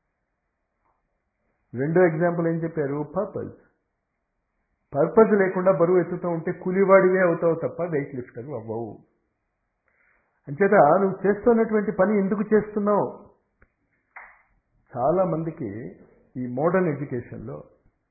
రెండో ఎగ్జాంపుల్ ఏం చెప్పారు పర్పస్ పర్పస్ లేకుండా బరువు ఎత్తుతూ ఉంటే కూలివాడివే అవుతావు తప్ప వెయిట్ లిఫ్టర్ అవ్వవు అంచేత నువ్వు చేస్తున్నటువంటి పని ఎందుకు చేస్తున్నావు చాలా మందికి ఈ మోడర్న్ ఎడ్యుకేషన్లో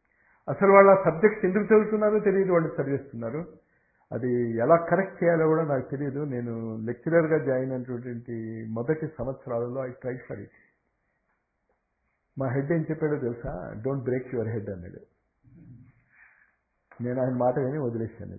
అసలు వాళ్ళ సబ్జెక్ట్స్ ఎందుకు చదువుతున్నారో తెలియదు వాళ్ళు చదివిస్తున్నారు అది ఎలా కరెక్ట్ చేయాలో కూడా నాకు తెలియదు నేను లెక్చరర్గా జాయిన్ అయినటువంటి మొదటి సంవత్సరాలలో ఐ ట్రై ఫర్ ఇట్ మా హెడ్ ఏం చెప్పాడో తెలుసా డోంట్ బ్రేక్ యువర్ హెడ్ అన్నాడు నేను ఆయన మాట విని వదిలేశాను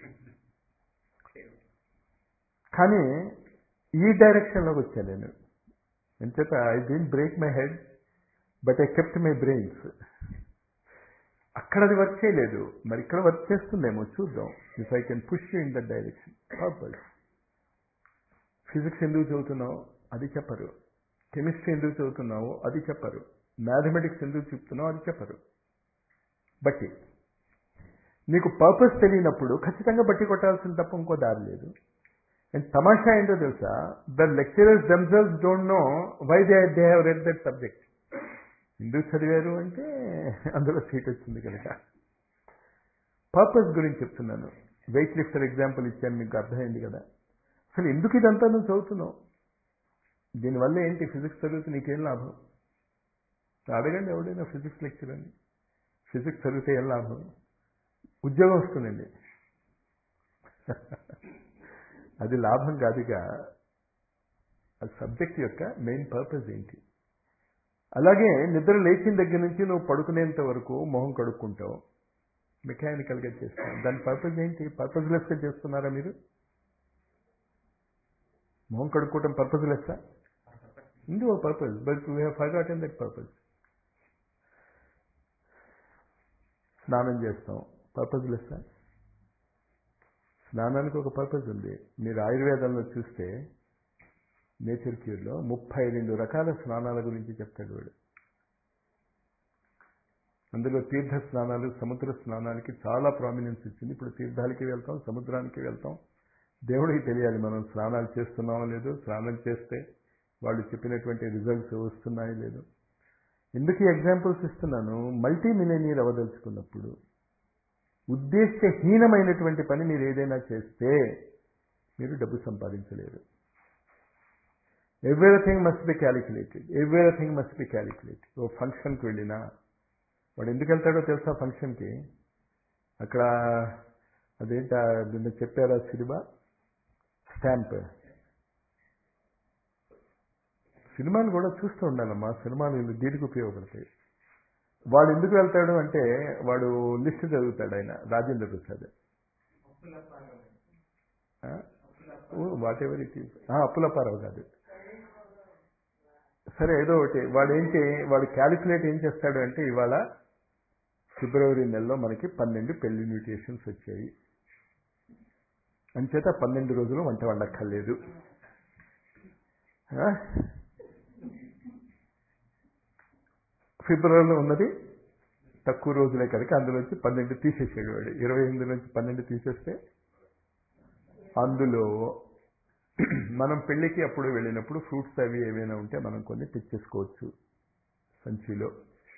కానీ ఈ డైరెక్షన్లోకి వచ్చాను నేను ఎంచేత I didn't break my head but I kept my brains అక్కడ అది వర్క్ చేయలేదు మరి ఇక్కడ వర్క్ చేస్తుందేమో చూద్దాం if I can push in that direction purpose physics ఎందుకు చదువుతున్నావు అది చెప్పరు కెమిస్ట్రీ ఎందుకు చదువుతున్నావు అది చెప్పరు మ్యాథమెటిక్స్ ఎందుకు చెప్తున్నావు అది చెప్పరు బట్టి నీకు పర్పస్ తెలియనప్పుడు ఖచ్చితంగా బట్టి కొట్టాల్సిన తప్ప ఇంకో దారి లేదు అండ్ తమాషా ఏంటో తెలుసా the lecturers themselves don't know why they they have read that subject ఎందుకు చదివారు అంటే అందులో సీట్ వచ్చింది కనుక పర్పస్ గురించి చెప్తున్నాను వెయిట్ లిఫ్టర్ ఎగ్జాంపుల్ ఇచ్చాను మీకు అర్థమైంది కదా అసలు ఎందుకు ఇదంతా నువ్వు చదువుతున్నావు దీనివల్ల ఏంటి ఫిజిక్స్ చదివితే నీకేం లాభం అడగండి ఎవడైనా ఫిజిక్స్ లెక్చర్ అని ఫిజిక్స్ చదివితే ఏం లాభం ఉద్యోగం వస్తుందండి అది లాభం కాదుగా ఆ సబ్జెక్ట్ యొక్క మెయిన్ పర్పస్ ఏంటి అలాగే నిద్ర లేచిన దగ్గర నుంచి నువ్వు పడుకునేంత వరకు మొహం కడుక్కుంటావు మెకానికల్గా చేస్తావు దాని పర్పస్ ఏంటి పర్పస్లెస్గా చేస్తున్నారా మీరు మొహం కడుక్కోవటం పర్పస్లెస్సా ఉంది ఓ purpose but we have forgot in that purpose స్నానం చేస్తాం పర్పస్లెస్సా స్నానానికి ఒక పర్పస్ ఉంది మీరు ఆయుర్వేదంలో చూస్తే నేచర్ క్యూర్లో ముప్పై రెండు రకాల స్నానాల గురించి చెప్తాడు వాడు అందులో తీర్థ స్నానాలు సముద్ర స్నానాలకి చాలా ప్రామినెన్స్ ఇచ్చింది ఇప్పుడు తీర్థాలకి వెళ్తాం సముద్రానికి వెళ్తాం దేవుడికి తెలియాలి మనం స్నానాలు చేస్తున్నామో లేదో స్నానం చేస్తే వాళ్ళు చెప్పినటువంటి రిజల్ట్స్ వస్తున్నాయో లేదో ఎందుకు ఎగ్జాంపుల్స్ ఇస్తున్నాను మల్టీ మిలేనియర్ అవ్వదలుచుకున్నప్పుడు ఉద్దేశహీనమైనటువంటి పని మీరు ఏదైనా చేస్తే మీరు డబ్బు సంపాదించలేరు everything must be calculated everything must be calculated ఓ ఫంక్షన్కి వెళ్ళినా వాడు ఎందుకు వెళ్తాడో తెలుసా ఫంక్షన్కి అక్కడ అదేంట నిన్న చెప్పారా సినిమా స్టాంప్ సినిమాలు కూడా చూస్తూ ఉండాలమ్మా సినిమాలు దీనికి ఉపయోగపడతాయి వాడు ఎందుకు వెళ్తాడు అంటే వాడు లిస్ట్ చదువుతాడు ఆయన Rajendra Prasad whatever it is అప్పులపారావు కాదు సరే ఏదో ఒకటి వాడు ఏంటి వాడు క్యాలిక్యులేట్ ఏం చేస్తాడు అంటే ఇవాళ ఫిబ్రవరి నెలలో మనకి పన్నెండు పెళ్లి ఇన్విటేషన్స్ వచ్చాయి అంచేత పన్నెండు రోజులు వంట వండక్కర్లేదు ఫిబ్రవరిలో ఉన్నది తక్కువ రోజులే కనుక అందులోంచి పన్నెండు తీసేసాడు వాడు ఇరవై ఎనిమిది నుంచి పన్నెండు తీసేస్తే అందులో మనం పెళ్ళికి అప్పుడు వెళ్ళినప్పుడు ఫ్రూట్స్ అవి ఏవైనా ఉంటే మనం కొన్ని తెచ్చేసుకోవచ్చు సంచిలో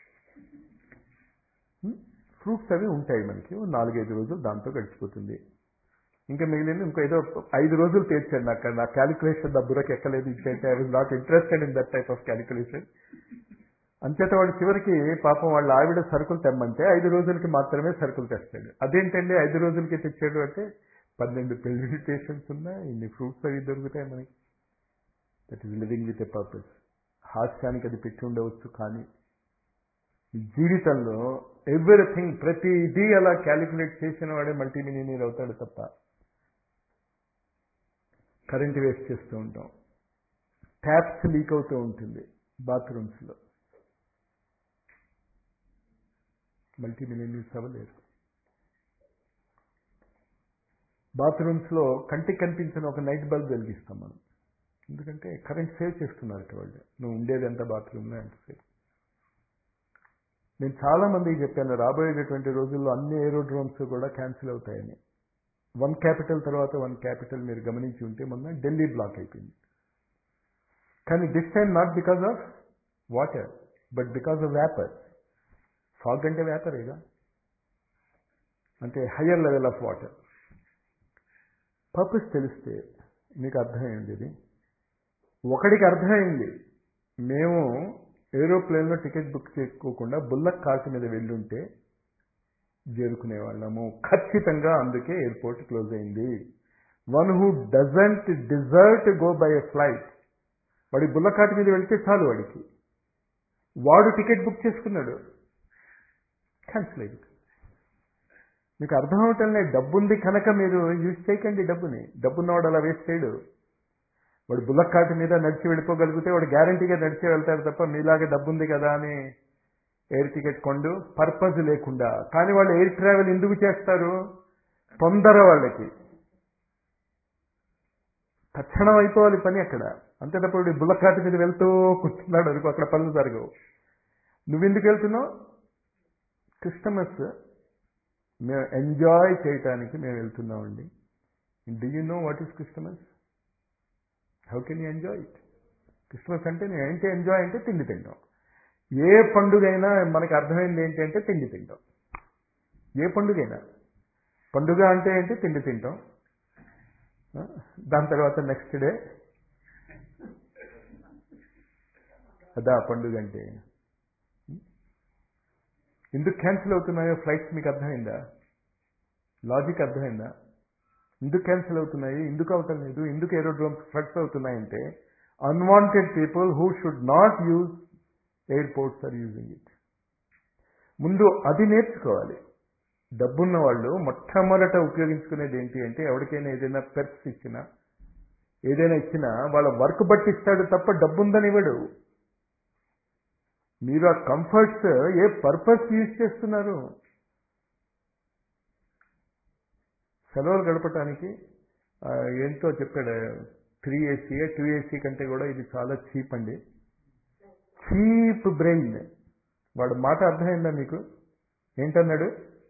ఫ్రూట్స్ అవి ఉంటాయి మనకి నాలుగైదు రోజులు దాంతో గడిచిపోతుంది ఇంకా మిగిలిన ఇంకో ఏదో ఐదు రోజులు తీర్చాడు నాకు నా క్యాలిక్యులేషన్ నా బుర్రకి ఎక్కలేదు ఇచ్చేంటే I was not interested in that type of calculation అంచేత వాడు చివరికి పాపం వాళ్ళ ఆవిడ సరుకులు తెమ్మంటే ఐదు రోజులకి మాత్రమే సరుకులు తెస్తాడు అదేంటండి ఐదు రోజులకి తెచ్చాడు అంటే పన్నెండు పెళ్లి ఇన్విటేషన్స్ ఉన్నాయి ఇన్ని ఫ్రూట్స్ అవి దొరుకుతాయి మనకి that is living with a purpose హాస్యానికి అది పెట్టి ఉండవచ్చు కానీ జీవితంలో ఎవ్రీథింగ్ ప్రతిదీ అలా క్యాలిక్యులేట్ చేసిన వాడే మల్టీ మిలియనీర్ అవుతాడు తప్ప కరెంట్ వేస్ట్ చేస్తూ ఉంటాం ట్యాప్స్ లీక్ అవుతూ ఉంటుంది బాత్రూమ్స్లో మల్టీ మిలియనీర్స్ అవ్వలేరు బాత్రూమ్స్లో కంటికి కనిపించిన ఒక నైట్ బల్బ్ వెలిగిస్తాం మనం ఎందుకంటే కరెంట్ సేవ్ చేస్తున్నారు వాళ్ళు నువ్వు ఉండేది ఎంత బాత్రూమ్లో ఎంతసేపు నేను చాలా మందికి చెప్పాను రాబోయేటటువంటి రోజుల్లో అన్ని ఏరోడ్రోమ్స్ కూడా క్యాన్సిల్ అవుతాయని వన్ క్యాపిటల్ తర్వాత వన్ క్యాపిటల్ మీరు గమనించి ఉంటే మొన్న ఢిల్లీ బ్లాక్ అయిపోయింది కానీ this time not because of water but because of vapour fog అంటే వ్యాపరేగా అంటే higher level of water purpose తెలిస్తే మీకు అర్థమైంది ఇది ఒకడికి అర్థమైంది మేము ఏరోప్లేన్లో టికెట్ బుక్ చేసుకోకుండా బుల్లక్ కార్ట్ మీద వెళ్ళుంటే చేరుకునే వాళ్ళము ఖచ్చితంగా అందుకే ఎయిర్పోర్ట్ క్లోజ్ అయింది one who doesn't deserve to go by a flight వాడి బుల్లకాటి మీద వెళ్తే చాలు వాడికి వాడు టికెట్ బుక్ చేసుకున్నాడు క్యాన్సిల్ అయింది మీకు అర్థం అవటంలే డబ్బుంది కనుక మీరు యూజ్ చేయకండి డబ్బుని డబ్బున్నవాడు అలా వేస్ట్ చేయడు వాడు బుల్లక్కాటి మీద నడిచి వెళ్ళిపోగలిగితే వాడు గ్యారంటీగా నడిచి వెళ్తాడు తప్ప మీలాగే డబ్బుంది కదా అని ఎయిర్ టికెట్ కొండు పర్పస్ లేకుండా కానీ వాళ్ళు ఎయిర్ ట్రావెల్ ఎందుకు చేస్తారు తొందర వాళ్ళకి తక్షణం అయిపోవాలి పని అక్కడ అంతే తప్ప వీడు బుల్లక్కాటి మీద వెళ్తూ కూర్చున్నాడు అనుకో అక్కడ పనులు జరగవు నువ్వెందుకు వెళ్తున్నావు క్రిస్టమస్ మేము ఎంజాయ్ చేయటానికి మేము వెళ్తున్నామండి do you know what is Christmas how can you enjoy it Christmas అంటే నేను ఏంటి ఎంజాయ్ అంటే తిండి తింటాం ఏ పండుగైనా మనకి అర్థమైంది ఏంటి అంటే తిండి తింటాం ఏ పండుగైనా పండుగ అంటే ఏంటి తిండి తింటాం ఆ, దాని తర్వాత నెక్స్ట్ డే అదా పండుగ అంటే ఎందుకు క్యాన్సిల్ అవుతున్నాయో ఫ్లైట్స్ మీకు అర్థమైందా లాజిక్ అర్థమైందా ఎందుకు క్యాన్సిల్ అవుతున్నాయి ఎందుకు అవటం లేదు ఎందుకు ఏరోడ్రోమ్స్ ఫ్లడ్స్ అవుతున్నాయంటే unwanted people who should not use airports are using it ముందు అది నేర్చుకోవాలి డబ్బున్న వాళ్ళు మొట్టమొదట ఉపయోగించుకునేది ఏంటి అంటే ఎవరికైనా ఏదైనా పెర్స్ ఇచ్చినా ఏదైనా ఇచ్చినా వాళ్ళ వర్క్ బట్టి ఇస్తాడు తప్ప డబ్బుందని ఇవ్వడు మీరు ఆ కంఫర్ట్స్ ఏ పర్పస్ యూజ్ చేస్తున్నారు సెలవులు గడపటానికి ఆ, ఏంటో చెప్పాడు త్రీ ఏసీ టూ ఏసీ కంటే కూడా ఇది చాలా చీప్ అండి చీప్ బ్రెయిన్ వాడు మాట అర్థమైందా మీకు ఏంటన్నాడు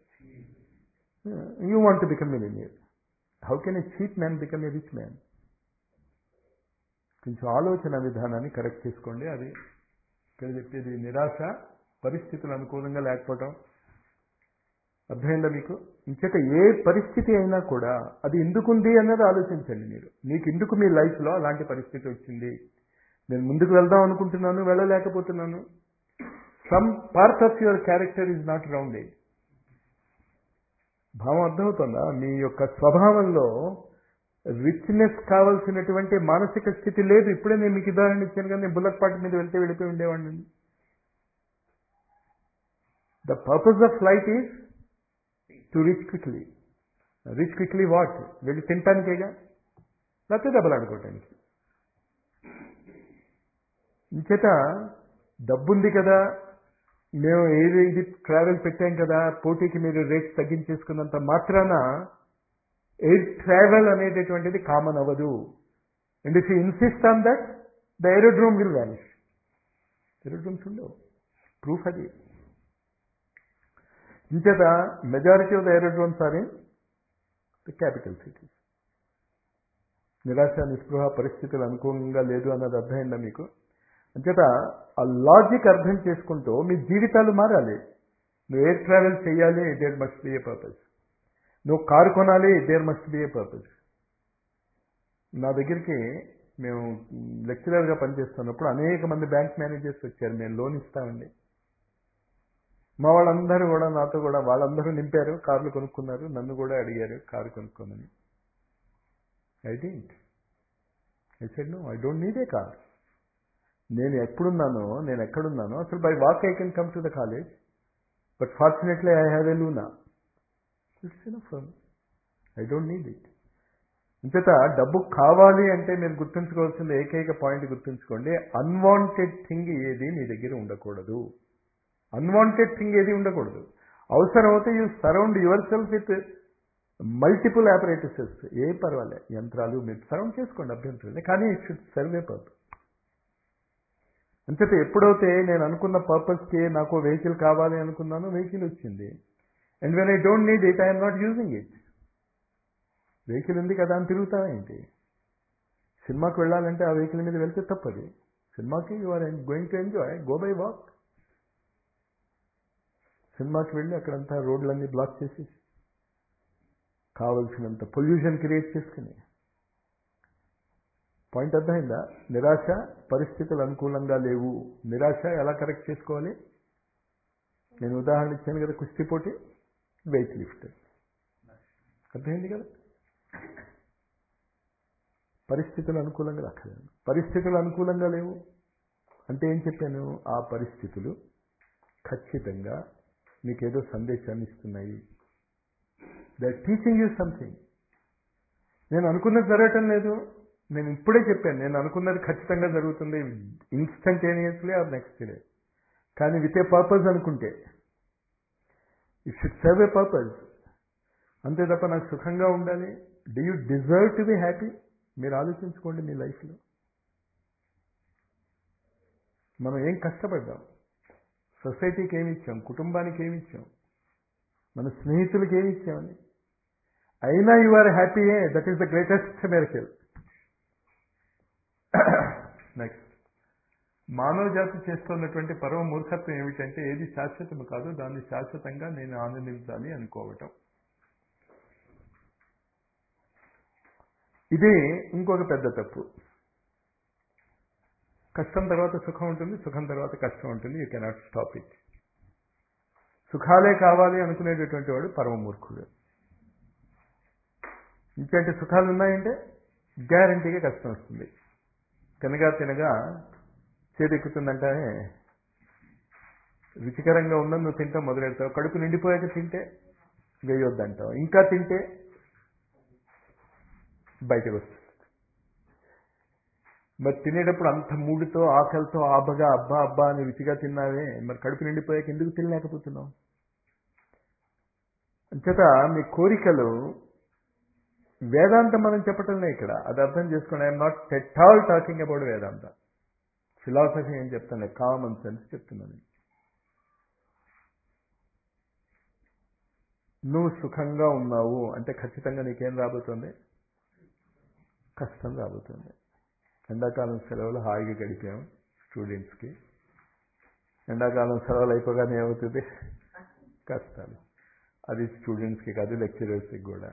you want become millionaire how can a cheap man become a rich man కొంచెం ఆలోచన విధానాన్ని కరెక్ట్ చేసుకోండి అది ఇక్కడ చెప్పేది నిరాశ పరిస్థితులు అనుకూలంగా లేకపోవడం అర్థమైందా మీకు ఇంచేత ఏ పరిస్థితి అయినా కూడా అది ఎందుకుంది అన్నది ఆలోచించండి మీరు మీకు ఎందుకు మీ లైఫ్లో అలాంటి పరిస్థితి వచ్చింది నేను ముందుకు వెళ్దాం అనుకుంటున్నాను వెళ్ళలేకపోతున్నాను some part of your character is not rounded భావం అర్థమవుతుందా మీ యొక్క స్వభావంలో రిచ్నెస్ కావాల్సినటువంటి మానసిక స్థితి లేదు ఇప్పుడే నేను మీకు ఉదాహరణ ఇచ్చాను కానీ నేను బుల్లెట్ పార్టీ మీద వెళ్తే వెళ్ళిపోయి ఉండేవాడిని the purpose of flight is to reach quickly reach quickly what వెళ్ళి తినటానికేగా లేకపోతే దెబ్బలాడుకోవటానికి ఇంచేత డబ్బుంది కదా మేము ఏది ఇది ట్రావెల్ పెట్టాం కదా పోటీకి మీరు రేట్స్ తగ్గించేసుకున్నంత మాత్రాన ఎయిర్ ట్రావెల్ అనేటటువంటిది కామన్ అవ్వదు and if you insist on that the aerodrome will vanish aerodromes ఉండవు ప్రూఫ్ అది ఇంచేత majority of the aerodromes are in the capital cities నిరాశ నిస్పృహ పరిస్థితులు అనుకూలంగా లేదు అన్నది అర్థమైందా మీకు అంచేత ఆ లాజిక్ అర్థం చేసుకుంటూ మీ జీవితాలు మారాలి నువ్వు ఎయిర్ ట్రావెల్ చేయాలి there must be a purpose నువ్వు కారు కొనాలి there must be a purpose నా దగ్గరికి మేము లెక్చరర్గా పనిచేస్తున్నప్పుడు అనేక మంది బ్యాంక్ మేనేజర్స్ వచ్చారు మేము లోన్ ఇస్తామండి మా వాళ్ళందరూ కూడా నాతో కూడా వాళ్ళందరూ నింపారు కార్లు కొనుక్కున్నారు నన్ను కూడా అడిగారు కారు కొనుక్కోమని I didn't I said no I don't need a car నేను ఎప్పుడున్నానో నేను ఎక్కడున్నానో అసలు by walk I can come to the college but fortunately I have a Luna it's enough I don't need it ఇంచేత డబ్బు కావాలి అంటే మీరు గుర్తుంచుకోవాల్సిన ఏకైక పాయింట్ గుర్తుంచుకోండి అన్వాంటెడ్ థింగ్ ఏది మీ దగ్గర ఉండకూడదు అన్వాంటెడ్ థింగ్ ఏది ఉండకూడదు అవసరం అయితే you surround yourself with multiple apparatuses ఏ పర్వాలే యంత్రాలు మీరు సరౌండ్ చేసుకోండి అభ్యంతరం లేదు కానీ it should serve a purpose అంచేత ఎప్పుడైతే నేను అనుకున్న పర్పస్కి నాకు వెహికల్ కావాలి అనుకున్నానో వెహికల్ వచ్చింది and when I don't need it I'm not using it vehicle ఉంది కదా అని తిరుగుతావేంటి సినిమాకి వెళ్ళాలంటే ఆ వెహికల్ మీద వెళ్తే తప్పది సినిమాకి you are going to enjoy go by walk సినిమాకి వెళ్ళి అక్కడంతా రోడ్లన్నీ బ్లాక్ చేసి కావలసినంత పొల్యూషన్ క్రియేట్ చేసుకుని పాయింట్ అర్థమైందా నిరాశ పరిస్థితులు అనుకూలంగా లేవు నిరాశ ఎలా కరెక్ట్ చేసుకోవాలి నేను ఉదాహరణ ఇచ్చాను కదా కుస్తీ పోటీ వెయిట్ లిఫ్ట్ అర్థమైంది కదా పరిస్థితులు అనుకూలంగా రాక్కలేదు పరిస్థితులు అనుకూలంగా లేవు అంటే ఏం చెప్పాను ఆ పరిస్థితులు ఖచ్చితంగా మీకేదో సందేశాన్ని ఇస్తున్నాయి దే టీచింగ్ యూ సంథింగ్ నేను అనుకున్నది జరగటం లేదు నేను ఇప్పుడే చెప్పాను నేను అనుకున్నది ఖచ్చితంగా జరుగుతుంది ఇన్స్టంటేనియస్లీ ఆర్ నెక్స్ట్ డే కానీ విత్ ఏ పర్పస్ అనుకుంటే it should serve a purpose అంతే తప్ప నాకు సుఖంగా ఉండాలి do you deserve to be happy మీరు ఆలోచించుకోండి మీ లైఫ్లో మనం ఏం కష్టపడ్డాం సొసైటీకి ఏమి ఇచ్చాం కుటుంబానికి ఏమి ఇచ్చాం మన స్నేహితులకి ఏమి ఇచ్చామని అయినా యు ఆర్ హ్యాపీయే that is the greatest miracle next మానవ జాతి చేస్తున్నటువంటి పరమ మూర్ఖత్వం ఏమిటంటే ఏది శాశ్వతం కాదు దాన్ని శాశ్వతంగా నేను ఆనందించాలి అనుకోవటం ఇది ఇంకొక పెద్ద తప్పు కష్టం తర్వాత సుఖం ఉంటుంది సుఖం తర్వాత కష్టం ఉంటుంది యూ కెనాట్ స్టాప్ ఇట్ సుఖాలే కావాలి అనుకునేటటువంటి వాడు పరమ మూర్ఖుడు ఇంకేంటి సుఖాలు ఉన్నాయంటే గ్యారంటీగా కష్టం వస్తుంది తినగా తినగా చేదెక్కుతుందంటే రుచికరంగా ఉందని నువ్వు తింటావు మొదలెడతావు కడుపు నిండిపోయాక తింటే వేయొద్దంటావు ఇంకా తింటే బయటకు వస్తుంది మరి తినేటప్పుడు అంత మూడుతో ఆకలితో ఆబగా అబ్బా అబ్బా అని రుచిగా తిన్నావే మరి కడుపు నిండిపోయాక ఎందుకు తినలేకపోతున్నావు అంచేత మీ కోరికలు వేదాంతం మనం చెప్పటంలే ఇక్కడ అది అర్థం చేసుకోండి I'm not at all talking about Vedanta philosophy ఏం చెప్తాను కామన్ సెన్స్ చెప్తున్నాను నువ్వు సుఖంగా ఉన్నావు అంటే ఖచ్చితంగా నీకేం రాబోతుంది కష్టం రాబోతుంది ఎండాకాలం సెలవులు హాయిగా గడిపాం స్టూడెంట్స్కి ఎండాకాలం సెలవులు అయిపోగానే ఏమవుతుంది కష్టాలు అది స్టూడెంట్స్కి కాదు లెక్చరర్స్కి కూడా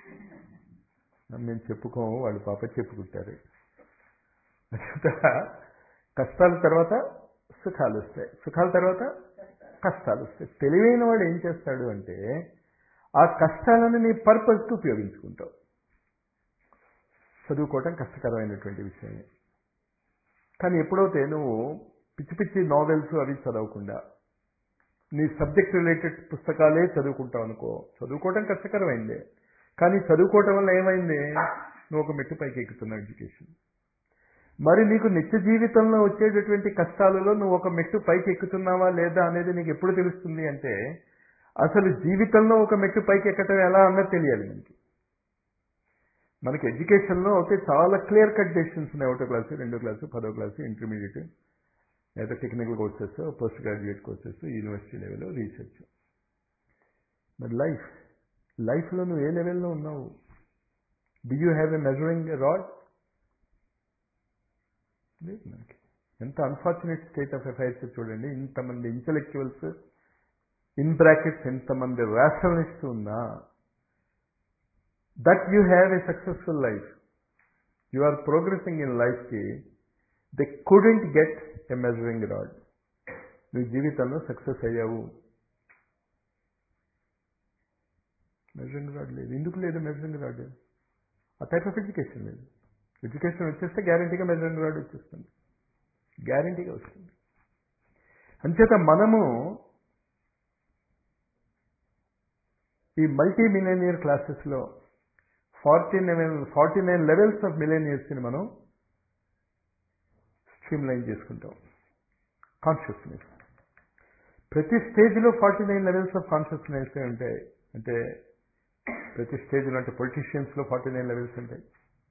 మేము చెప్పుకోము వాళ్ళు పాప చెప్పుకుంటారు కష్టాల తర్వాత సుఖాలు వస్తాయి సుఖాల తర్వాత కష్టాలు వస్తాయి తెలివైన వాడు ఏం చేస్తాడు అంటే ఆ కష్టాలను నీ పర్పస్కి ఉపయోగించుకుంటావు చదువుకోవటం కష్టకరమైనటువంటి విషయమే కానీ ఎప్పుడైతే నువ్వు పిచ్చి పిచ్చి నావెల్స్ అవి చదవకుండా నీ సబ్జెక్ట్ రిలేటెడ్ పుస్తకాలే చదువుకుంటావు అనుకో చదువుకోవటం కష్టకరమైందే కానీ చదువుకోవటం వల్ల ఏమైంది నువ్వు ఒక మెట్టు పైకి ఎక్కుతున్నావు ఎడ్యుకేషన్ మరి నీకు నిత్య జీవితంలో వచ్చేటటువంటి కష్టాలలో నువ్వు ఒక మెట్టు పైకి ఎక్కుతున్నావా లేదా అనేది నీకు ఎప్పుడు తెలుస్తుంది అంటే అసలు జీవితంలో ఒక మెట్టు పైకి ఎక్కటం ఎలా అన్నది తెలియాలి మనకి మనకి ఎడ్యుకేషన్లో అయితే చాలా క్లియర్ కట్ డెసిషన్స్ ఉన్నాయి ఒకటో క్లాసు రెండో క్లాసు పదో క్లాసు ఇంటర్మీడియట్ లేదా technical courses post graduate courses university level research మరి లైఫ్ లైఫ్లో నువ్వు ఏ లెవెల్లో ఉన్నావు do you have a measuring rod లేదు మనకి ఎంత అన్ఫార్చునేట్ స్టేట్ ఆఫ్ అఫైర్స్ చూడండి ఇంతమంది ఇంటలెక్చువల్స్ ఇన్ బ్రాకెట్స్ ఎంతమంది రేషనలిస్ట్ ఉన్నా that you have a successful life you are progressing in లైఫ్కి they couldn't get a measuring rod నువ్వు జీవితంలో సక్సెస్ అయ్యావు మెజరింగ్ రాడ్ లేదు ఎందుకు లేదు మెజరింగ్ రాడ్ ఆ టైప్ ఆఫ్ ఎడ్యుకేషన్ లేదు ఎడ్యుకేషన్ వచ్చేస్తే గ్యారంటీగా మెజరింగ్ రాడ్ వచ్చేస్తుంది గ్యారంటీగా వస్తుంది అంచేత మనము ఈ మల్టీ మిలేనియర్ క్లాసెస్లో forty nine forty nine levels of మిలేనియర్స్ని మనం స్ట్రీమ్ లైన్ చేసుకుంటాం కాన్షియస్నెస్ ప్రతి స్టేజ్లో forty nine levels of consciousness ఉంటాయి అంటే ప్రతి స్టేజ్లో అంటే పొలిటీషియన్స్లో ఫార్టీ నైన్ లెవెల్స్ ఉంటాయి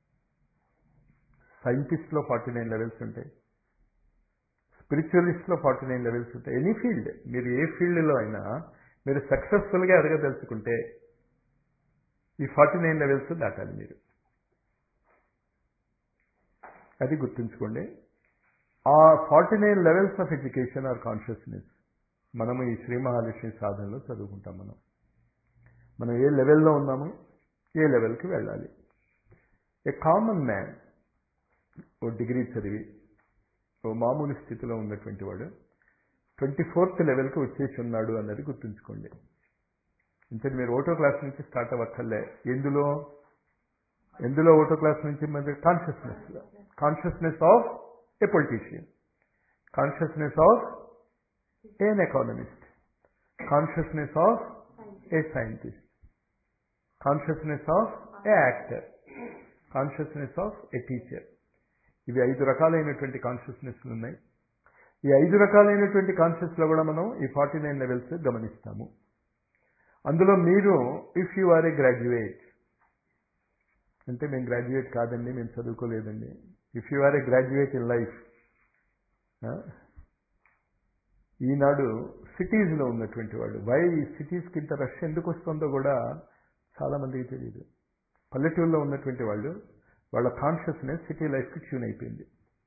సైంటిస్ట్లో ఫార్టీ నైన్ లెవెల్స్ ఉంటాయి స్పిరిచువలిస్ట్లో ఫార్టీ నైన్ లెవెల్స్ ఉంటాయి ఎనీ ఫీల్డ్ మీరు ఏ ఫీల్డ్లో అయినా మీరు సక్సెస్ఫుల్గా ఎదగదలుచుకుంటే ఈ ఫార్టీ నైన్ లెవెల్స్ దాటాలి మీరు అది గుర్తుంచుకోండి ఆ forty nine levels of education or consciousness మనము ఈ శ్రీ మహాలక్ష్మి సాధనలో చదువుకుంటాం మనం మనం ఏ లెవెల్లో ఉన్నాము ఏ లెవెల్కి వెళ్ళాలి ఏ కామన్ మ్యాన్ ఓ డిగ్రీ చదివి ఓ మామూలు స్థితిలో ఉన్నటువంటి వాడు ట్వంటీ ఫోర్త్ లెవెల్కి వచ్చేసి ఉన్నాడు అన్నది గుర్తుంచుకోండి ఇంతటి మీరు ఓటో క్లాస్ నుంచి స్టార్ట్ అవ్వక్కర్లే ఎందులో ఎందులో ఓటో క్లాస్ నుంచి మరి consciousness consciousness of a politician consciousness of an economist consciousness of a scientist consciousness of an actor consciousness of a teacher ఇవి ఐదు రకాలైనటువంటి కాన్షియస్నెస్లు ఉన్నాయి ఈ ఐదు రకాలైనటువంటి కాన్షియస్లో కూడా మనం ఈ ఫార్టీ నైన్ లెవెల్స్ గమనిస్తాము అందులో మీరు if you are a graduate అంటే మేము గ్రాడ్యుయేట్ కాదండి మేము చదువుకోలేదండి if you are a graduate in life ఈనాడు సిటీస్లో ఉన్నటువంటి వాడు వై సిటీస్కి ఇంత రష్ ఎందుకు వస్తుందో కూడా చాలామందికి తెలియదు పల్లెటూరులో ఉన్నటువంటి వాళ్ళు వాళ్ళ కాన్షియస్నెస్ సిటీ లైఫ్కి ట్యూన్ అయిపోయింది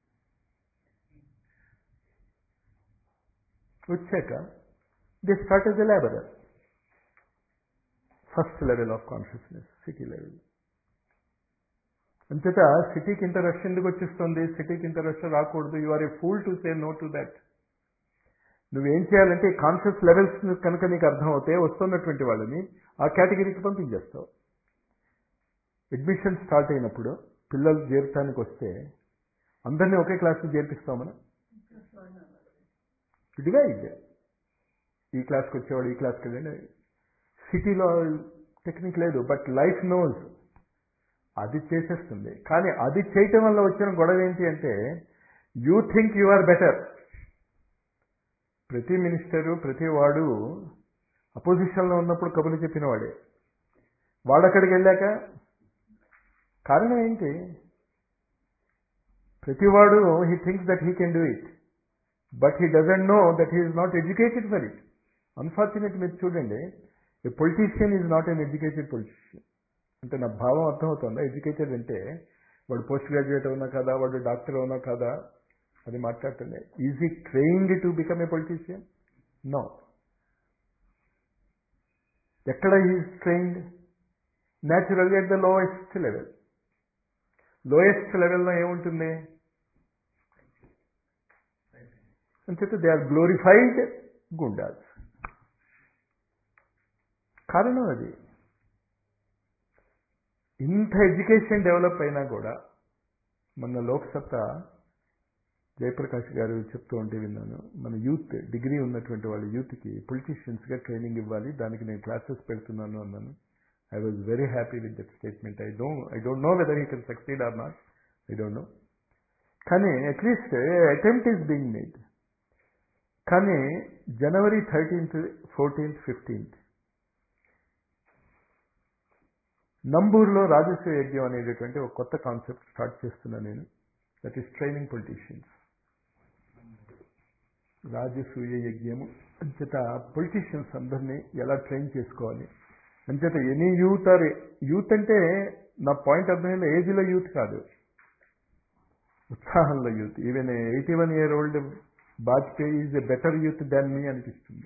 వచ్చాక the start as a labourer first level of consciousness city level అంతేత సిటీకి ఇంత రష్ ఎందుకు వచ్చేస్తుంది సిటీకి ఇంత రష్ రాకూడదు you are a fool to say no to that నువ్వేం చేయాలంటే ఈ కాన్షియస్ లెవెల్స్ కనుక నీకు అర్థం అవుతే వస్తున్నటువంటి వాళ్ళని ఆ కేటగిరీకి పంపించేస్తావు అడ్మిషన్ స్టార్ట్ అయినప్పుడు పిల్లలు చేరటానికి వస్తే అందరినీ ఒకే క్లాస్కి చేర్పిస్తాం మనం డివైడ్ ఈ క్లాస్కి వచ్చేవాడు ఈ క్లాస్కి వెళ్ళండి సిటీలో టెక్నిక్ లేదు బట్ లైఫ్ నోస్ అది చేసేస్తుంది కానీ అది చేయటం వల్ల వచ్చిన గొడవ ఏంటి అంటే you think you are better ప్రతి మినిస్టరు ప్రతి వాడు అపోజిషన్లో ఉన్నప్పుడు కబుర్లు చెప్పిన వాడే వాడక్కడికి వెళ్ళాక కారణం ఏంటి ప్రతివాడు he thinks that he can do it but he doesn't know that he is not educated for it unfortunate మీరు చూడండి a politician is not an educated politician అంటే నా భావం అర్థమవుతుందా ఎడ్యుకేటెడ్ అంటే వాడు పోస్ట్ గ్రాడ్యుయేట్ అవునా కదా వాడు డాక్టర్ అవునా కదా అది మాట్లాడుతుండే is he trained to become a politician no ఎక్కడ ఈజ్ ట్రైన్డ్ న్యాచురల్గా at the lowest level lowest లెవెల్లో ఏముంటుంది అంచేత దే ఆర్ గ్లోరిఫైడ్ గుండాస్ కారణం అది ఇంత ఎడ్యుకేషన్ డెవలప్ అయినా కూడా మన లోక్సత్తా జయప్రకాష్ గారు చెప్తూ ఉంటే విన్నాను మన యూత్ డిగ్రీ ఉన్నటువంటి వాళ్ళ యూత్కి పొలిటీషియన్స్గా ట్రైనింగ్ ఇవ్వాలి దానికి నేను క్లాసెస్ పెడుతున్నాను అన్నాను I was very happy with that statement I don't I don't know whether he can succeed or not I don't know కానీ at least attempt is being made కానీ జనవరి థర్టీన్త్ ఫోర్టీన్త్ ఫిఫ్టీన్త్ నంబూరులో రాజస్వ యజ్ఞం అనేటటువంటి ఒక కొత్త కాన్సెప్ట్ స్టార్ట్ చేస్తున్నాను నేను దట్ ఈస్ ట్రైనింగ్ పొలిటీషియన్స్ రాజసూయ యజ్ఞము అంచేత పొలిటీషియన్స్ అందరినీ ఎలా ట్రైన్ చేసుకోవాలి అంచేత ఎనీ యూత్ ఆర్ యూత్ అంటే నా పాయింట్ అర్థమైంది ఏజ్లో యూత్ కాదు ఉత్సాహంలో youth even eighty one year old Vajpayee is a better youth than me అనిపిస్తుంది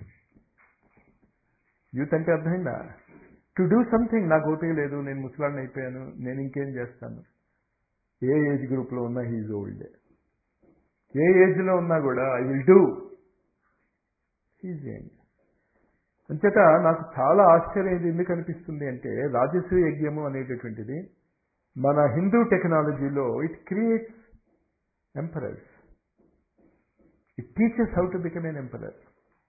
యూత్ అంటే అర్థమైందా టు డూ సంథింగ్ నాకు ఓపిక లేదు నేను ముసలాన్ని అయిపోయాను నేను ఇంకేం చేస్తాను ఏ ఏజ్ గ్రూప్లో ఉన్నా హీజ్ ఓల్డ్ ఏ ఏజ్లో ఉన్నా కూడా I will do he's young అంచేత నాకు చాలా ఆశ్చర్యం ఇది ఎందుకు అనిపిస్తుంది అంటే రాజసూయ యజ్ఞము అనేటటువంటిది మన హిందూ టెక్నాలజీలో it creates emperors it teaches how to become an emperor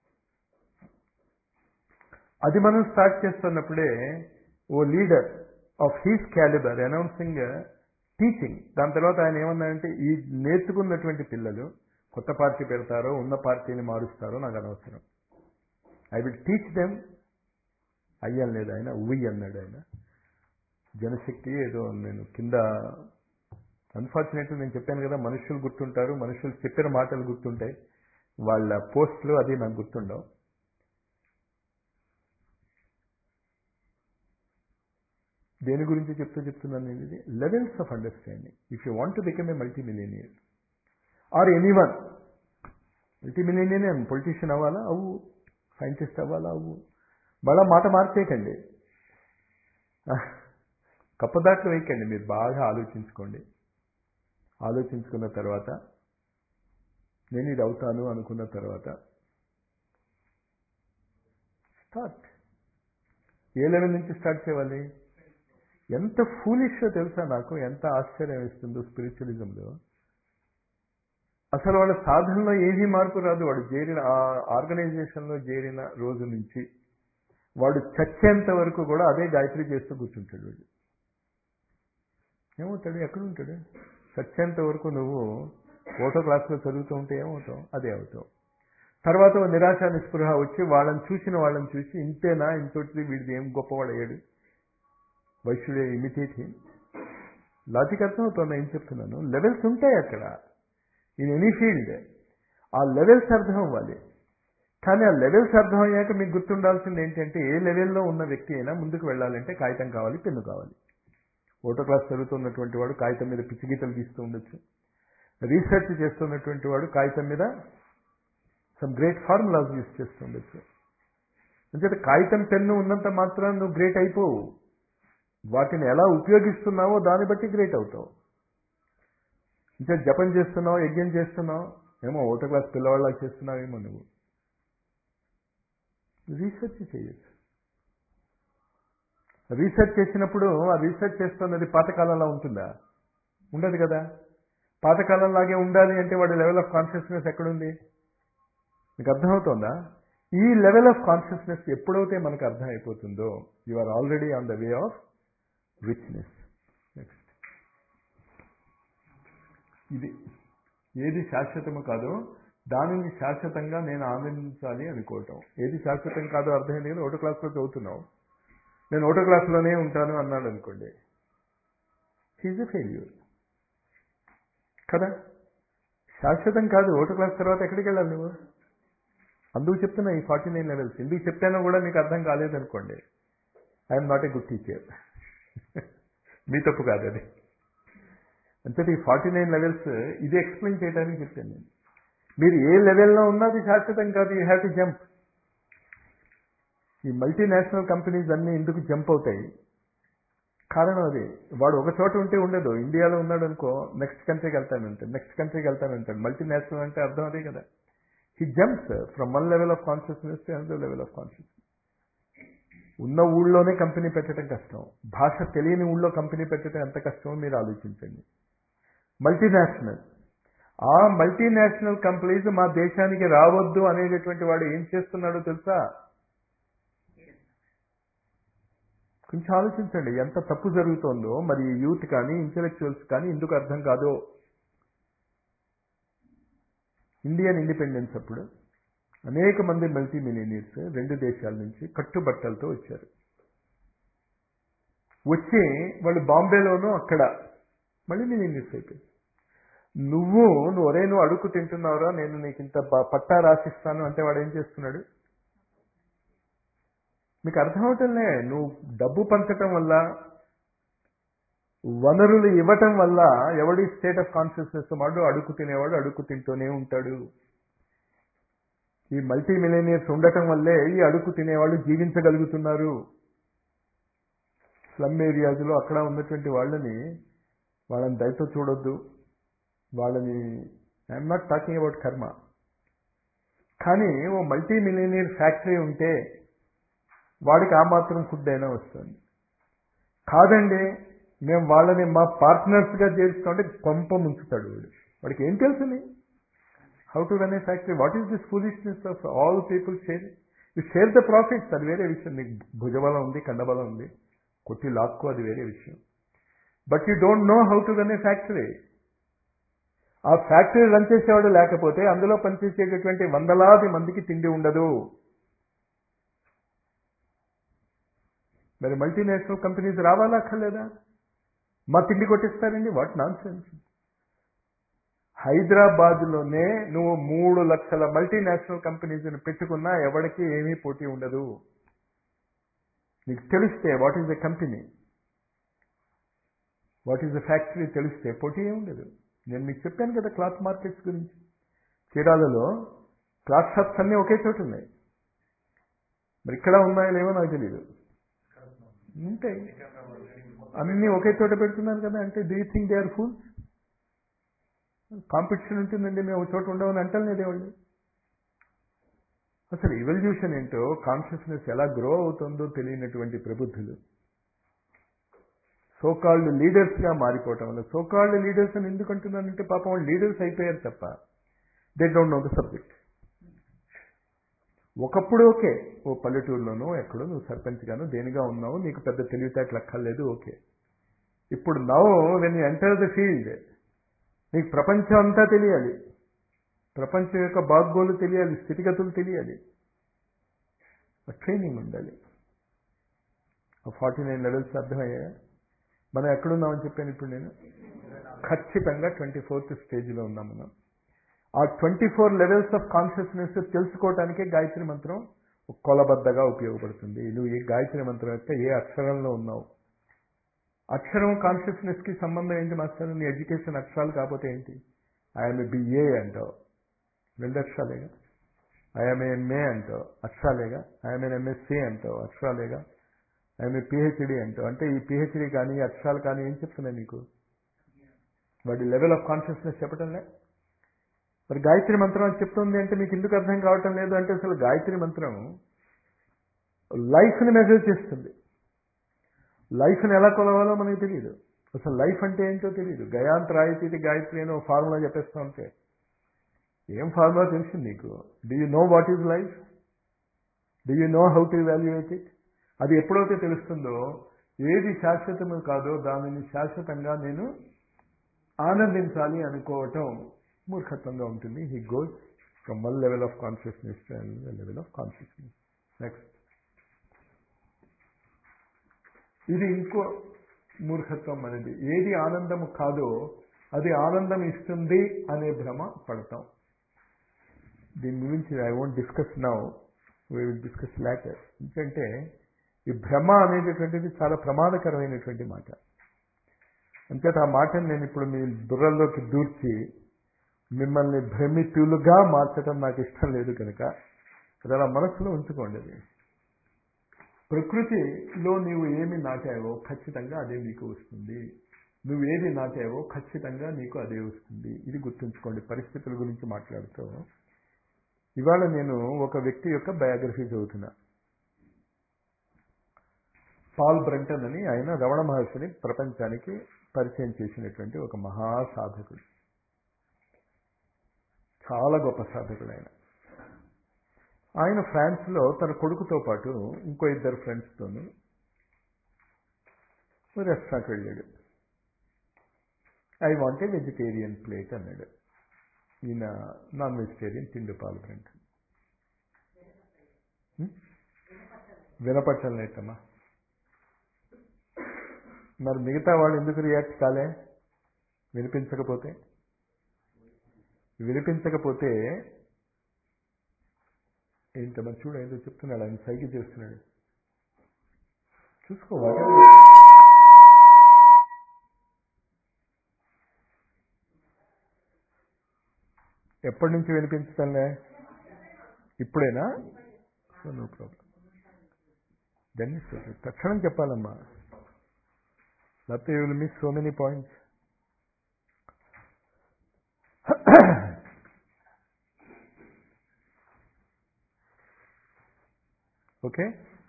అది మనం స్టార్ట్ చేస్తున్నప్పుడే ఓ leader of his calibre announcing teaching దాని తర్వాత ఆయన ఏమన్నారంటే ఈ నేర్చుకున్నటువంటి పిల్లలు కొత్త పార్టీ పెడతారో ఉన్న పార్టీని మారుస్తారో నాకు అనవసరం ఐ విల్ టీచ్ దెమ్ అయ్యాను లేదు ఆయన ఉయ్యి అన్నాడు ఆయన జనశక్తి ఏదో నేను కింద అన్ఫార్చునేట్లీ నేను చెప్పాను కదా మనుషులు గుర్తుంటారు మనుషులు చెప్పిన మాటలు గుర్తుంటాయి వాళ్ళ పోస్టులు అది నాకు గుర్తుండవు దేని గురించి చెప్తూ చెప్తున్నాను నేను ఇది levels of understanding if you want to become a multi millionaire or any one multi millionaire politician అవ్వాలా అవ్వు సైంటిస్ట్ అవ్వాలా అవ్వు మళ్ళా మాట మార్చేయకండి కప్పదాట్లు వేయకండి మీరు బాగా ఆలోచించుకోండి ఆలోచించుకున్న తర్వాత నేను ఇది అవుతాను అనుకున్న తర్వాత స్టార్ట్ ఏ లెవెల్ నుంచి స్టార్ట్ చేయాలి ఎంత ఫూలిషో తెలుసా నాకు ఎంత ఆశ్చర్యం ఇస్తుందో స్పిరిచువలిజంలో అసలు వాళ్ళ సాధనలో ఏమీ మార్పు రాదు వాడు చేరిన ఆ ఆర్గనైజేషన్లో చేరిన రోజు నుంచి వాడు చచ్చేంత వరకు కూడా అదే గాయత్రి చేస్తూ కూర్చుంటాడు వాడు ఏమవుతాడు ఎక్కడ ఉంటాడు చచ్చేంత వరకు నువ్వు ఫోటో క్లాస్లో చదువుతూ ఉంటే ఏమవుతావు అదే అవుతావు తర్వాత ఓ నిరాశ నిస్పృహ వచ్చి వాళ్ళని చూసిన వాళ్ళని చూసి ఇంతేనా ఇంతటి వీడిది ఏం గొప్పవాడు అయ్యాడు వైశ్యుడే ఇమిటేట్ లాజిక్ అర్థమవుతుంది ఏం చెప్తున్నాను లెవెల్స్ ఉంటాయి అక్కడ ఇన్ ఎనీ ఫీల్డ్ ఆ లెవెల్స్ అర్థం అవ్వాలి కానీ ఆ లెవెల్స్ అర్థం అయ్యాక మీకు గుర్తుండాల్సింది ఏంటంటే ఏ లెవెల్లో ఉన్న వ్యక్తి అయినా ముందుకు వెళ్ళాలంటే కాగితం కావాలి పెన్ను కావాలి ఓటో క్లాస్ చదువుతున్నటువంటి వాడు కాగితం మీద పిచ్చి గీతలు గీస్తూ ఉండొచ్చు రీసెర్చ్ చేస్తున్నటువంటి వాడు కాగితం మీద సమ్ గ్రేట్ ఫార్ములాస్ యూస్ చేస్తూ ఉండొచ్చు అంచేత కాగితం పెన్ను ఉన్నంత మాత్రం నువ్వు గ్రేట్ అయిపోవు వాటిని ఎలా ఉపయోగిస్తున్నావో దాన్ని బట్టి గ్రేట్ అవుతావు ఇంకా జపం చేస్తున్నావు యజ్ఞం చేస్తున్నావు ఏమో ఓటో క్లాస్ పిల్లవాళ్ళ చేస్తున్నావేమో నువ్వు రీసెర్చ్ చేయొచ్చు రీసెర్చ్ చేసినప్పుడు ఆ రీసెర్చ్ చేస్తున్నది పాతకాలంలో ఉంటుందా ఉండదు కదా పాతకాలంలాగే ఉండాలి అంటే వాడి లెవెల్ ఆఫ్ కాన్షియస్నెస్ ఎక్కడుంది మీకు అర్థమవుతోందా ఈ లెవెల్ ఆఫ్ కాన్షియస్నెస్ ఎప్పుడైతే మనకు అర్థం అయిపోతుందో you are already on the way of richness next ఇది ఏది శాశ్వతము కాదో దానిని శాశ్వతంగా నేను ఆనందించాలి అనుకోవటం ఏది శాశ్వతం కాదో అర్థమైంది కదా ఒకటో క్లాస్లో చదువుతున్నావు నేను ఒకటో క్లాస్లోనే ఉంటాను అన్నాడు అనుకోండి హీజ్ ఎ ఫెయిల్యూర్ కదా శాశ్వతం కాదు ఒకటో క్లాస్ తర్వాత ఎక్కడికి వెళ్ళాలి నువ్వు అందుకు చెప్తున్నా ఈ ఫార్టీ నైన్ లెవెల్స్ ఎందుకు చెప్తానో కూడా మీకు అర్థం కాలేదనుకోండి I'm not a good teacher మీ తప్పు కాదు అది అంటే ఈ ఫార్టీ నైన్ లెవెల్స్ ఇది ఎక్స్ప్లెయిన్ చేయడానికి చెప్పాను నేను మీరు ఏ లెవెల్లో ఉన్నది శాశ్వతం కాదు యూ హ్యావ్ టు జంప్ ఈ మల్టీనేషనల్ కంపెనీస్ అన్నీ ఎందుకు జంప్ అవుతాయి కారణం అది వాడు ఒక చోట ఉంటే ఉండదు ఇండియాలో ఉన్నాడు అనుకో నెక్స్ట్ కంట్రీకి వెళ్తానంటాడు నెక్స్ట్ కంట్రీకి వెళ్తానంటాడు మల్టీనేషనల్ అంటే అర్థం అదే కదా he jumps from one level of consciousness to another level of consciousness ఉన్న ఊళ్ళోనే కంపెనీ పెట్టడం కష్టం భాష తెలియని ఊళ్ళో కంపెనీ పెట్టడం ఎంత కష్టమో మీరు ఆలోచించండి మల్టీనేషనల్ ఆ మల్టీనేషనల్ కంపెనీస్ మా దేశానికి రావద్దు అనేటటువంటి వాడు ఏం చేస్తున్నాడో తెలుసా కొంచెం ఆలోచించండి ఎంత తప్పు జరుగుతోందో మరి యూత్ కానీ ఇంటలెక్చువల్స్ కానీ ఎందుకు అర్థం కాదో ఇండియన్ ఇండిపెండెన్స్ అప్పుడు అనేక మంది మల్టీ మిలియనీర్స్ రెండు దేశాల నుంచి కట్టుబట్టలతో వచ్చారు వచ్చి వాళ్ళు బాంబేలోనూ అక్కడ మళ్ళీ మిలియనీర్స్ అయిపోయారు నువ్వు నువ్వు ఒరే నువ్వు అడుగు తింటున్నావురా నేను నీకు ఇంత పట్టా రాసిస్తాను అంటే వాడు ఏం చేస్తున్నాడు మీకు అర్థమవుతుందే నువ్వు డబ్బు పంచటం వల్ల వనరులు ఇవ్వటం వల్ల ఎవడి స్టేట్ ఆఫ్ కాన్షియస్నెస్ వాడు అడుగు తినేవాడు అడుగు తింటూనే ఉంటాడు ఈ మల్టీ మిలియనియర్స్ ఉండటం వల్లే ఈ అడుగు తినేవాళ్ళు జీవించగలుగుతున్నారు స్లమ్ ఏరియాస్లో అక్కడ ఉన్నటువంటి వాళ్ళని వాళ్ళని దయతో చూడొద్దు వాళ్ళని ఐఎమ్ నాట్ టాకింగ్ అబౌట్ కర్మ కానీ ఓ మల్టీ మిలియనీర్ ఫ్యాక్టరీ ఉంటే వాడికి ఆ మాత్రం ఫుడ్ అయినా వస్తుంది కాదండి మేము వాళ్ళని మా పార్ట్నర్స్గా చేర్చుకుంటే కొంప ముంచుతాడు వాడు వాడికి ఏం తెలుసుని how to run a factory what is this foolishness of all people share you share the profits అది వేరే విషయం నీకు భుజబలం ఉంది కండబలం ఉంది కొట్టి లాక్కు అది వేరే విషయం but you don't know how to run a factory ఆ ఫ్యాక్టరీ రన్ చేసేవాడు లేకపోతే అందులో పనిచేసేటటువంటి వందలాది మందికి తిండి ఉండదు మరి మల్టీనేషనల్ కంపెనీస్ రావాలా అక్కర్లేదా మా తిండి కొట్టిస్తారండి వాట్ నాన్ సెన్స్ హైదరాబాద్లోనే నువ్వు మూడు లక్షల మల్టీనేషనల్ కంపెనీస్ని పెట్టుకున్నా ఎవరికి ఏమీ పోటీ ఉండదు నీకు తెలిస్తే what is the company what is the factory తెలిస్తే పోటీ ఏమి ఉండదు నేను మీకు చెప్పాను కదా క్లాత్ మార్కెట్స్ గురించి చీరాలలో క్లాత్ షాప్స్ అన్నీ ఒకే చోటు ఉన్నాయి మరి ఇక్కడ ఉన్నాయో లేవో నాకు తెలియదు ఉంటాయి అన్నీ ఒకే చోట పెడుతున్నారు కదా అంటే do you think they are fools competition ఉంటుందండి మేము ఒక చోట ఉండమని అంటలేదే వాళ్ళు అసలు ఇవల్యూషన్ ఏంటో కాన్షియస్నెస్ ఎలా గ్రో అవుతుందో తెలియనటువంటి ప్రబుద్ధులు సోకాల్డ్ లీడర్స్గా మారిపోవటం వల్ల సోకాల్డ్ లీడర్స్ అని ఎందుకు అంటున్నానంటే పాపం వాళ్ళు లీడర్స్ అయిపోయారు తప్ప they don't know the subject ఒకప్పుడు ఓకే ఓ పల్లెటూరులోనో ఎక్కడో నువ్వు సర్పంచ్ గాను దేనిగా ఉన్నావు నీకు పెద్ద తెలివితేటలు అక్కర్లేదు ఓకే ఇప్పుడు now when you enter the field నీకు ప్రపంచం అంతా తెలియాలి ప్రపంచం యొక్క బాగ్గోలు తెలియాలి స్థితిగతులు తెలియాలి ట్రైనింగ్ ఉండాలి ఆ ఫార్టీ నైన్ లెవెల్స్ అర్థమయ్యాయా మనం ఎక్కడున్నామని చెప్పాను ఇప్పుడు నేను ఖచ్చితంగా ట్వంటీ ఫోర్త్ స్టేజ్లో ఉన్నాం మనం ఆ twenty four levels of consciousness తెలుసుకోవటానికే గాయత్రి మంత్రం కొలబద్దగా ఉపయోగపడుతుంది నువ్వు ఈ గాయత్రి మంత్రం యొక్క ఏ అక్షరంలో ఉన్నావు అక్షరం కాన్షియస్నెస్కి సంబంధం ఏంటి మాస్టర్ నీ ఎడ్యుకేషన్ అక్షరాలు కాకపోతే ఏంటి ఐఎమ్ బిఏ అంటావు రెండు అక్షరాలేగా ఐఎమ్ ఎంఏ అంటావు అక్షరాలేగా ఐఎమ్ ఎంఎస్సి అంటావు అక్షరాలేగా ఐఎమ్ పిహెచ్డి అంటావు అంటే ఈ పిహెచ్డి కానీ ఈ అక్షరాలు కానీ ఏం చెప్తున్నాయి నీకు వాటి లెవెల్ ఆఫ్ కాన్షియస్నెస్ చెప్పటంలే మరి గాయత్రి మంత్రం అని చెప్తుంది అంటే మీకు ఎందుకు అర్థం కావటం లేదు అంటే అసలు గాయత్రి మంత్రం లైఫ్ని మెజర్ చేస్తుంది లైఫ్ని ఎలా కొలవాలో మనకు తెలియదు అసలు లైఫ్ అంటే ఏంటో తెలియదు గయాంత్ రాయితీ గాయత్రి అని ఒక ఫార్ములా చెప్పేస్తా ఉంటే ఏం ఫార్ములా తెలిసింది నీకు do you know what is life do you know how to evaluate it అది ఎప్పుడైతే తెలుస్తుందో ఏది శాశ్వతము కాదో దానిని శాశ్వతంగా నేను ఆనందించాలి అనుకోవటం మూర్ఖత్వంగా ఉంటుంది he goes from one level of consciousness to level of consciousness next ఇది ఇంకో మూర్ఖత్వం అనేది ఏది ఆనందము కాదో అది ఆనందం ఇస్తుంది అనే భ్రమ పడతాం దీని గురించి I won't discuss now we will discuss later ఎందుకంటే ఈ భ్రమ అనేటటువంటిది చాలా ప్రమాదకరమైనటువంటి మాట అంచేత ఆ మాటను నేను ఇప్పుడు మీ బుర్రల్లోకి దూర్చి మిమ్మల్ని భ్రమితులుగా మార్చడం నాకు ఇష్టం లేదు కనుక అది అలా మనసులో ఉంచుకోండి అది ప్రకృతిలో నీవు ఏమి నాటావో ఖచ్చితంగా అదే నీకు వస్తుంది నువ్వు ఏది నాటావో ఖచ్చితంగా నీకు అదే వస్తుంది ఇది గుర్తుంచుకోండి పరిస్థితుల గురించి మాట్లాడుతూ ఇవాళ నేను ఒక వ్యక్తి యొక్క బయోగ్రఫీ చదువుతున్నా పాల్ బ్రంటన్ అని ఆయన రమణ మహర్షిని ప్రపంచానికి పరిచయం చేసినటువంటి ఒక మహాసాధకుడు చాలా గొప్ప సాధకుడు ఆయన ఆయన ఫ్రాన్స్లో తన కొడుకుతో పాటు ఇంకో ఇద్దరు ఫ్రెండ్స్తోనూ రెస్టారెంట్కి వెళ్ళాడు I want a vegetarian plate అన్నాడు ఈయన నాన్ వెజిటేరియన్ తిండు పాలు ఫ్రెండ్ వినపట్టలేటమ్మా మరి మిగతా వాళ్ళు ఎందుకు రియాక్ట్ కాలే వినిపించకపోతే వినిపించకపోతే ఏంటమ్మా చూడు ఏదో చెప్తున్నాడు ఆయన సైకి చేస్తున్నాడు చూసుకో ఎప్పటి నుంచి వినిపించటంలే ఇప్పుడేనా సో నో ప్రాబ్లం దెన్ తక్షణం చెప్పాలమ్మా లేకపోతే you will miss so many points okay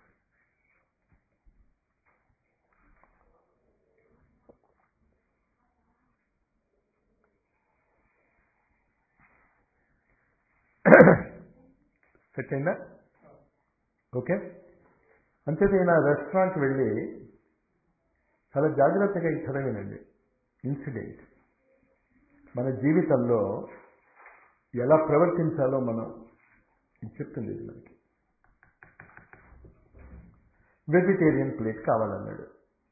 set అయిందా ఓకే అంతేతే నా రెస్టారెంట్కి వెళ్ళి చాలా జాగ్రత్తగా ఈ కథ వినండి ఇన్సిడెంట్ మన జీవితంలో ఎలా ప్రవర్తించాలో మనం ఇది చెప్తుంది ఇది మనకి వెజిటేరియన్ ప్లేట్ కావాలన్నాడు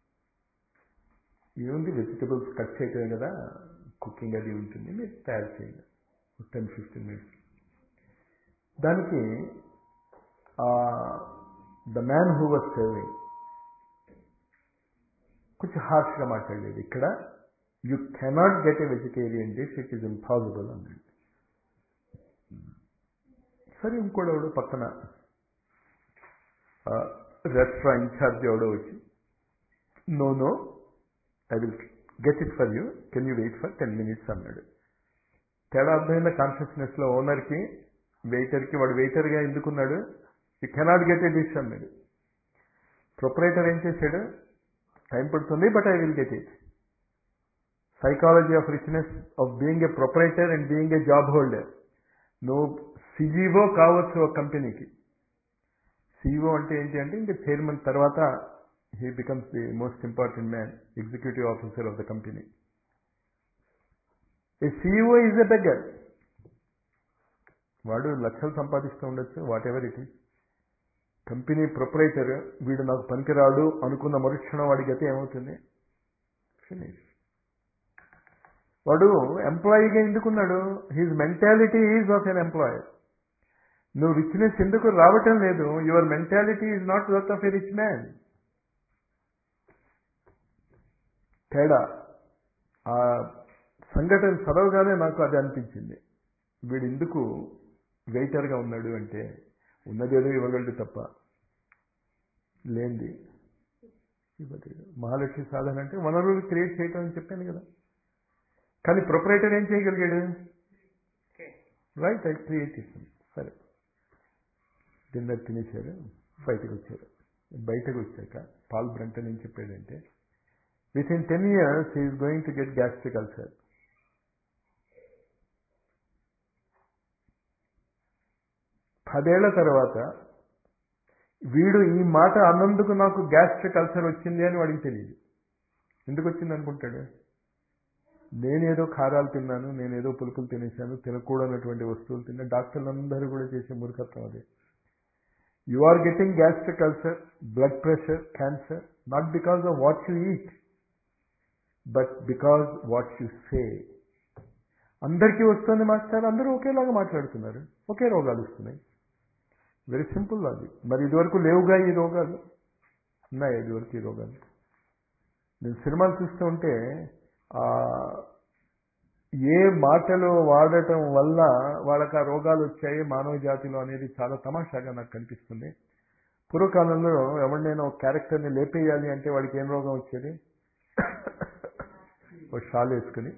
ఏముంది వెజిటబుల్స్ కట్ చేయటమే కదా కుకింగ్ అది ఉంటుంది మీరు తయారు చేయండి టెన్ ఫిఫ్టీన్ మినిట్స్ దానికి the man who was serving కొంచెం హార్ష్గా మాట్లాడలేదు ఇక్కడ you cannot get a vegetarian dish it is impossible అన్నాడు సరే ఇంకోడెవడు పక్కన రెస్టారెంట్ ఇన్ఛార్జ్ ఎవడో వచ్చి no no I will get it for you can you wait for ten minutes అన్నాడు తేడా అర్థమైందా కాన్షియస్నెస్లో ఓనర్కి వెయిటర్కి వాడు వెయిటర్గా ఎందుకున్నాడు you cannot get a dish అన్నాడు ప్రొపరేటర్ ఏం చేశాడు టైం పడుతుంది but I will get it psychology of richness of being a proprietor and being a job holder నువ్వు సిజీఓ కావచ్చు ఒక కంపెనీకి సిఇఓ అంటే ఏంటి అంటే ఇంకా చైర్మన్ తర్వాత he becomes the most important man executive officer of the company a CEO is a beggar వాడు లక్షలు సంపాదిస్తూ ఉండొచ్చు whatever it is company proprietor వీడు నాకు పనికిరాడు అనుకున్న మరుక్షణం వాడి గతి ఏమవుతుంది ఫినిష్ వాడు ఎంప్లాయీగా ఎందుకున్నాడు his mentality is of an employer నువ్వు రిచ్నెస్ ఎందుకు రావటం లేదు your mentality is not worth of a rich man తేడా ఆ సంఘటన చదవగానే నాకు అది అనిపించింది వీడు ఎందుకు వెయిటర్గా ఉన్నాడు అంటే ఉన్నదేదో ఇవ్వగలడు తప్ప లేనిది ఇవ్వలేదు మహాలక్ష్మి సాధన అంటే వనరులు క్రియేట్ చేయటం అని చెప్పాను కదా కానీ ప్రొపరేటర్ ఏం చేయగలిగాడు రైట్ ఐ క్రియేట్ చేసాను సరే డిన్నర్ తినేశారు బయటకు వచ్చారు బయటకు వచ్చాక పాల్ బ్రంటన్ ఏం చెప్పాడంటే within ten years is going to get gastric ulcer పదేళ్ల తర్వాత వీడు ఈ మాట అన్నందుకు నాకు గ్యాస్ట్రిక్ అల్సర్ వచ్చింది అని వాడికి తెలియదు ఎందుకు వచ్చింది అనుకుంటాడు నేనేదో కారాలు తిన్నాను నేనేదో పులుపులు తినేశాను తినకూడనటువంటి వస్తువులు తిన్నా డాక్టర్లు అందరూ కూడా చేసే మూర్ఖత్వం అదే you are getting gastric ulcer blood pressure cancer not because of what you eat but because what you say అందరికీ వస్తుంది మాస్టర్ అందరూ ఒకేలాగా మాట్లాడుతున్నారు ఒకే రోగాలు వస్తున్నాయి వెరీ సింపుల్ అది మరి ఇదివరకు లేవుగా ఈ రోగాలు ఉన్నాయి ఇదివరకు ఈ రోగాలు నేను సినిమాలు చూస్తూ ఉంటే ఏ మాటలు వాడటం వల్ల వాళ్ళకి ఆ రోగాలు వచ్చాయి మానవ జాతిలో అనేది చాలా తమాషాగా నాకు కనిపిస్తుంది పూర్వకాలంలో ఎవరినైనా ఒక క్యారెక్టర్ని లేపేయాలి అంటే వాడికి ఏం రోగం వచ్చేది ఒక షాల్ వేసుకుని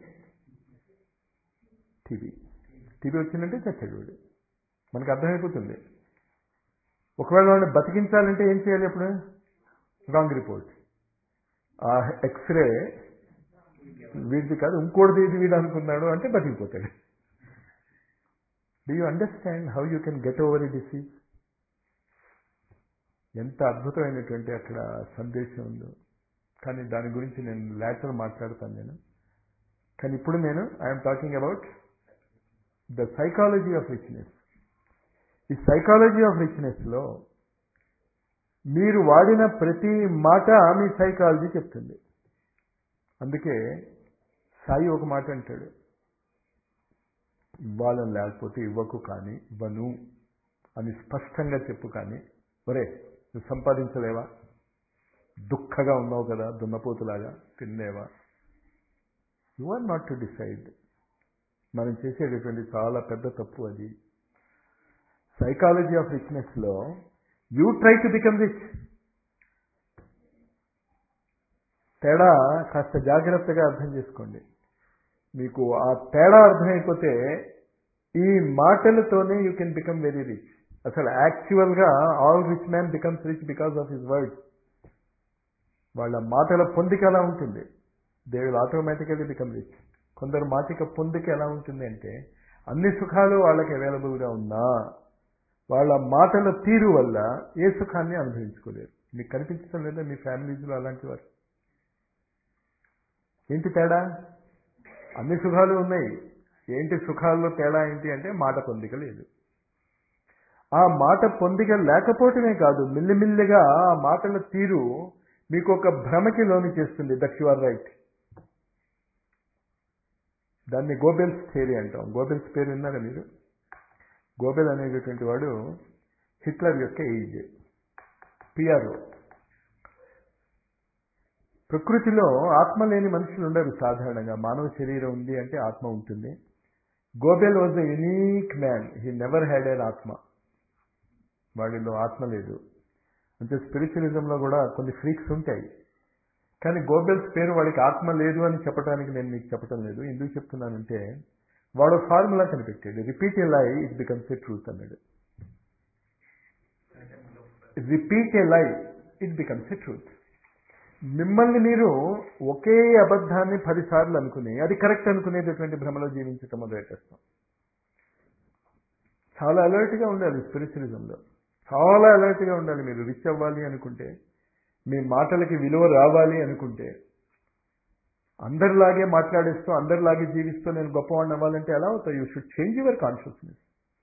టీవీ టీవీ వచ్చిందంటే చచ్చాడు వాడు మనకు అర్థమైపోతుంది ఒకవేళ వాడిని బతికించాలంటే ఏం చేయాలి అప్పుడు రాంగ్ రిపోర్ట్ ఆ ఎక్స్రే వీడిది కాదు ఇంకోటిది ఇది వీడు అనుకున్నాడు అంటే బతికిపోతాడు do you understand how you can get over a disease ఎంత అద్భుతమైనటువంటి అక్కడ సందేశం ఉందో కానీ దాని గురించి నేను లేటర్ మాట్లాడతాను నేను కానీ ఇప్పుడు నేను I'm talking about the psychology of richness ఈ సైకాలజీ ఆఫ్ రిచ్నెస్లో మీరు వాడిన ప్రతి మాట మీ సైకాలజీ చెప్తుంది అందుకే సాయి ఒక మాట అంటాడు ఇవ్వాలని లేకపోతే ఇవ్వకు కానీ ఇవ్వను అని స్పష్టంగా చెప్పు కానీ ఒరే నువ్వు సంపాదించలేవా దుఃఖగా ఉన్నావు కదా దున్నపోతులాగా తినలేవా you are not to decide మనం చేసేటటువంటి చాలా పెద్ద తప్పు అది సైకాలజీ ఆఫ్ రిచ్నెస్లో you try to become rich తేడా కాస్త జాగ్రత్తగా అర్థం చేసుకోండి మీకు ఆ తేడా అర్థమైపోతే ఈ మాటలతోనే you can become very rich అసలు యాక్చువల్గా all rich man becomes rich because of his word వాళ్ళ మాటల పొందిక ఎలా ఉంటుంది they will automatically become rich కొందరు మాటిక పొందిక ఎలా ఉంటుంది అంటే అన్ని సుఖాలు వాళ్ళకి అవైలబుల్గా ఉన్నా వాళ్ళ మాటల తీరు వల్ల ఏ సుఖాన్ని అనుభవించుకోలేరు మీకు కనిపించడం లేదా మీ ఫ్యామిలీస్లో అలాంటి వారు ఏంటి తేడా అన్ని సుఖాలు ఉన్నాయి ఏంటి సుఖాల్లో తేడా ఏంటి అంటే మాట పొందిక లేదు ఆ మాట పొందిక లేకపోవటమే కాదు మిల్లిమిల్లిగా ఆ మాటల తీరు మీకు ఒక భ్రమకి లోని చేస్తుంది దట్ యు ఆర్ రైట్ దాన్ని గోబెల్స్ థియరీ అంటాం గోబెల్స్ పేరు విన్నారా మీరు గోబెల్ అనేటటువంటి వాడు హిట్లర్ యొక్క ఏజ్ పిఆర్ఓ ప్రకృతిలో ఆత్మ లేని మనుషులు ఉండరు సాధారణంగా మానవ శరీరం ఉంది అంటే ఆత్మ ఉంటుంది Goebbel was a unique man he never had an atma వాడిలో ఆత్మ లేదు అంటే స్పిరిచువలిజంలో కూడా కొన్ని ఫ్రీక్స్ ఉంటాయి కానీ గోబెల్స్ పేరు వాడికి ఆత్మ లేదు అని చెప్పడానికి నేను మీకు చెప్పటం లేదు ఎందుకు చెప్తున్నానంటే వాడు ఫార్ములా కనిపెట్టాడు repeat a lie it becomes a truth అన్నాడు repeat a lie it becomes a truth మిమ్మల్ని మీరు ఒకే అబద్ధాన్ని పదిసార్లు అనుకుని అది కరెక్ట్ అనుకునేటటువంటి భ్రమలో జీవించటం మొదలెట్టేస్తాం చాలా అలర్ట్గా ఉండాలి స్పిరిచువలిజంలో చాలా అలర్ట్గా ఉండాలి మీరు రిచ్ అవ్వాలి అనుకుంటే మీ మాటలకి విలువ రావాలి అనుకుంటే అందరిలాగే మాట్లాడేస్తూ అందరిలాగే జీవిస్తూ నేను గొప్పవాడిని అవ్వాలంటే ఎలా అవుతాయి you should change your consciousness